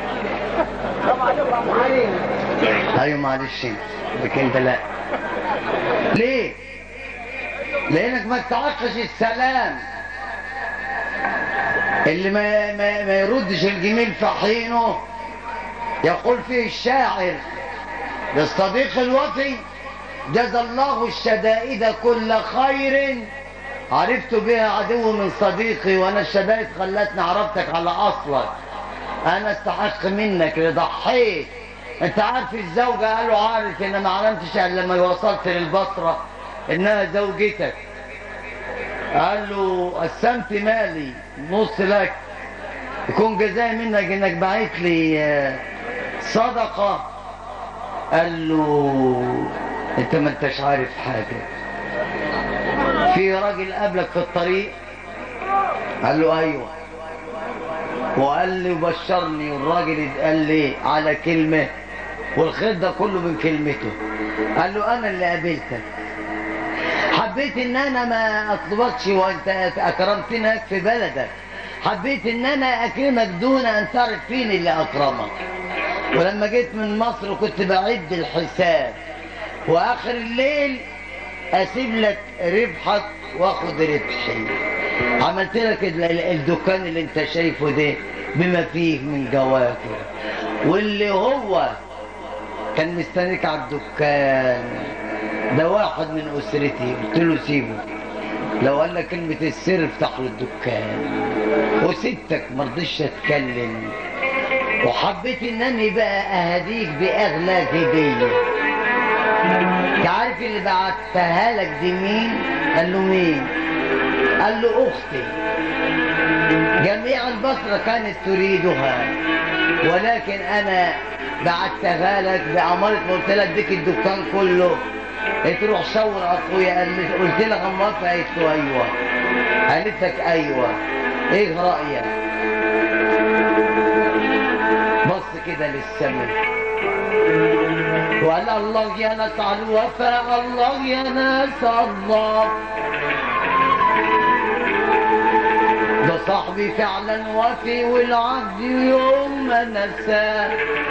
ايوه معلش لكن انت لا ليه لانك ما تستحقش السلام اللي ما, ما, ما يردش الجميل في حينه يقول فيه الشاعر للصديق الوفي جزى الله الشدائد كل خير عرفت بها عدو من صديقي وانا الشدائد خلتني عرفتك على اصلك انا استحق منك اللي ضحيت انت عارف الزوجة قالوا عارف ان ما علمتش الا لما وصلت للبصرة انها زوجتك قال له قسمت مالي نص لك يكون جزاء منك انك بعت لي آه، صدقة قال له انت ما انتش عارف حاجة في راجل قابلك في الطريق قال له ايوه وقال لي وبشرني والراجل قال لي على كلمة والخير ده كله من كلمته قال له انا اللي قابلتك حبيت ان انا ما اطلبكش وانت اكرمتني هناك في بلدك حبيت ان انا اكرمك دون ان تعرف فين اللي اكرمك ولما جيت من مصر كنت بعد الحساب واخر الليل اسيب لك ربحك واخد ربحي عملت لك ال- ال- الدكان اللي انت شايفه ده بما فيه من جواكر واللي هو كان مستنيك على الدكان ده واحد من اسرتي قلت له سيبه لو قال لك كلمة السر افتح له الدكان وسبتك مرضيش اتكلم وحبيت انني بقى اهديك باغلى هديه انت عارف اللي بعتها لك دي مين قال له مين قال له اختي جميع البصرة كانت تريدها ولكن انا بعتها لك بأمارة قلت لك ديك الدكان كله تروح شاور اخويا قال لي قلت لها موافقه قالت له ايوه قالت لك ايوه ايه رايك بص كده للسماء وقال الله يا ناس على الوفاء الله يا ناس الله ده صاحبي فعلا وفي والعبد يوم ما نساه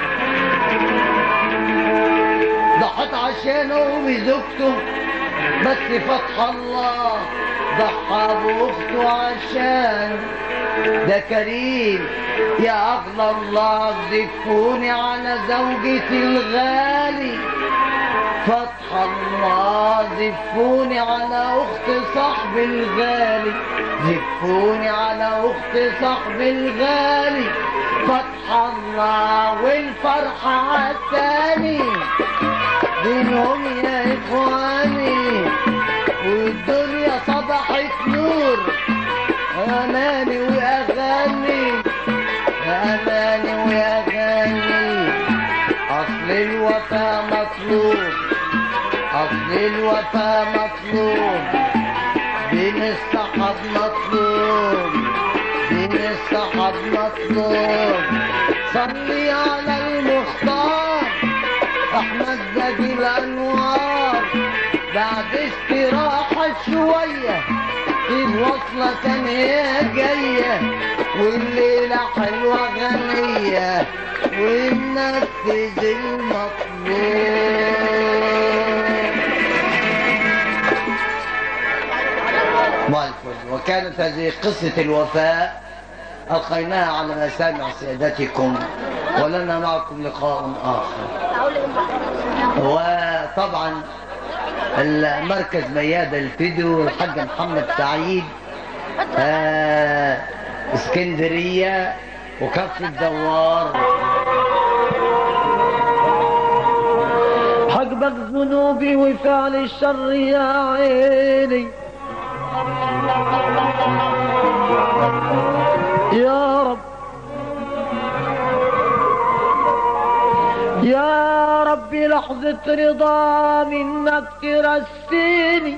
ضحت عشانه بزوجته بس فتح الله ضحى باخته عشان ده كريم يا اغلى الله زفوني على زوجتي الغالي فتح الله زفوني على اخت صاحبي الغالي زفوني على اخت صاحبي الغالي فتح الله والفرحة عالتاني بينهم يا اخواني والدنيا صبحت نور اماني واغاني اماني واغاني اصل الوفا مطلوب اصل الوفا مطلوب بين الصحاب مطلوب بين الصحاب مطلوب صلي على المختار احمد زكي الانوار بعد استراحة شوية الوصلة كان هي جاية والليلة حلوة غنية وننفذ المطلوب ما الفل وكانت هذه قصة الوفاء ألقيناها على مسامع سيادتكم ولنا معكم لقاء آخر وطبعا المركز ميادة الفيديو الحاج محمد سعيد آه اسكندرية وكف الدوار حقبك ذنوبي وفعل الشر يا عيني يا رب يا ربي لحظة رضا منك ترسيني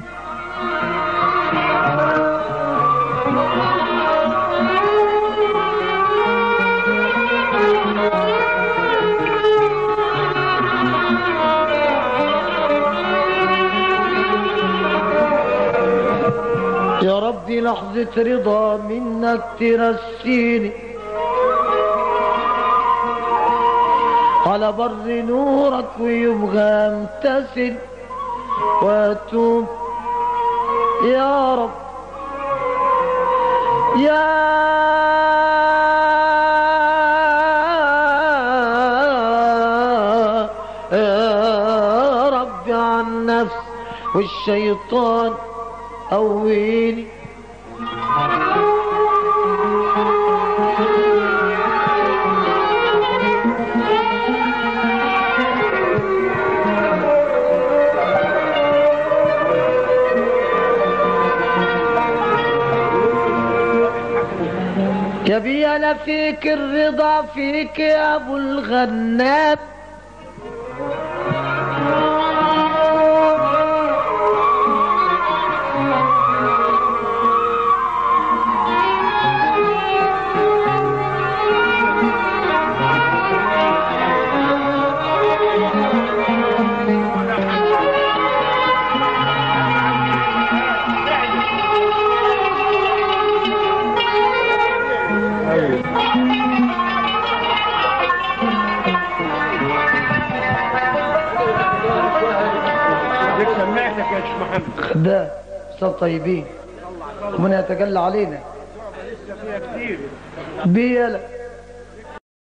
يا ربي لحظة رضا منك ترسيني على بر نورك ويبغى امتثل واتوب يا رب يا يا رب عن نفس والشيطان قويني يا بي انا فيك الرضا فيك يا ابو الغنام ديك سمعتك يا شيخ محمد ده صوت طيبين ربنا يتجلى علينا بيلا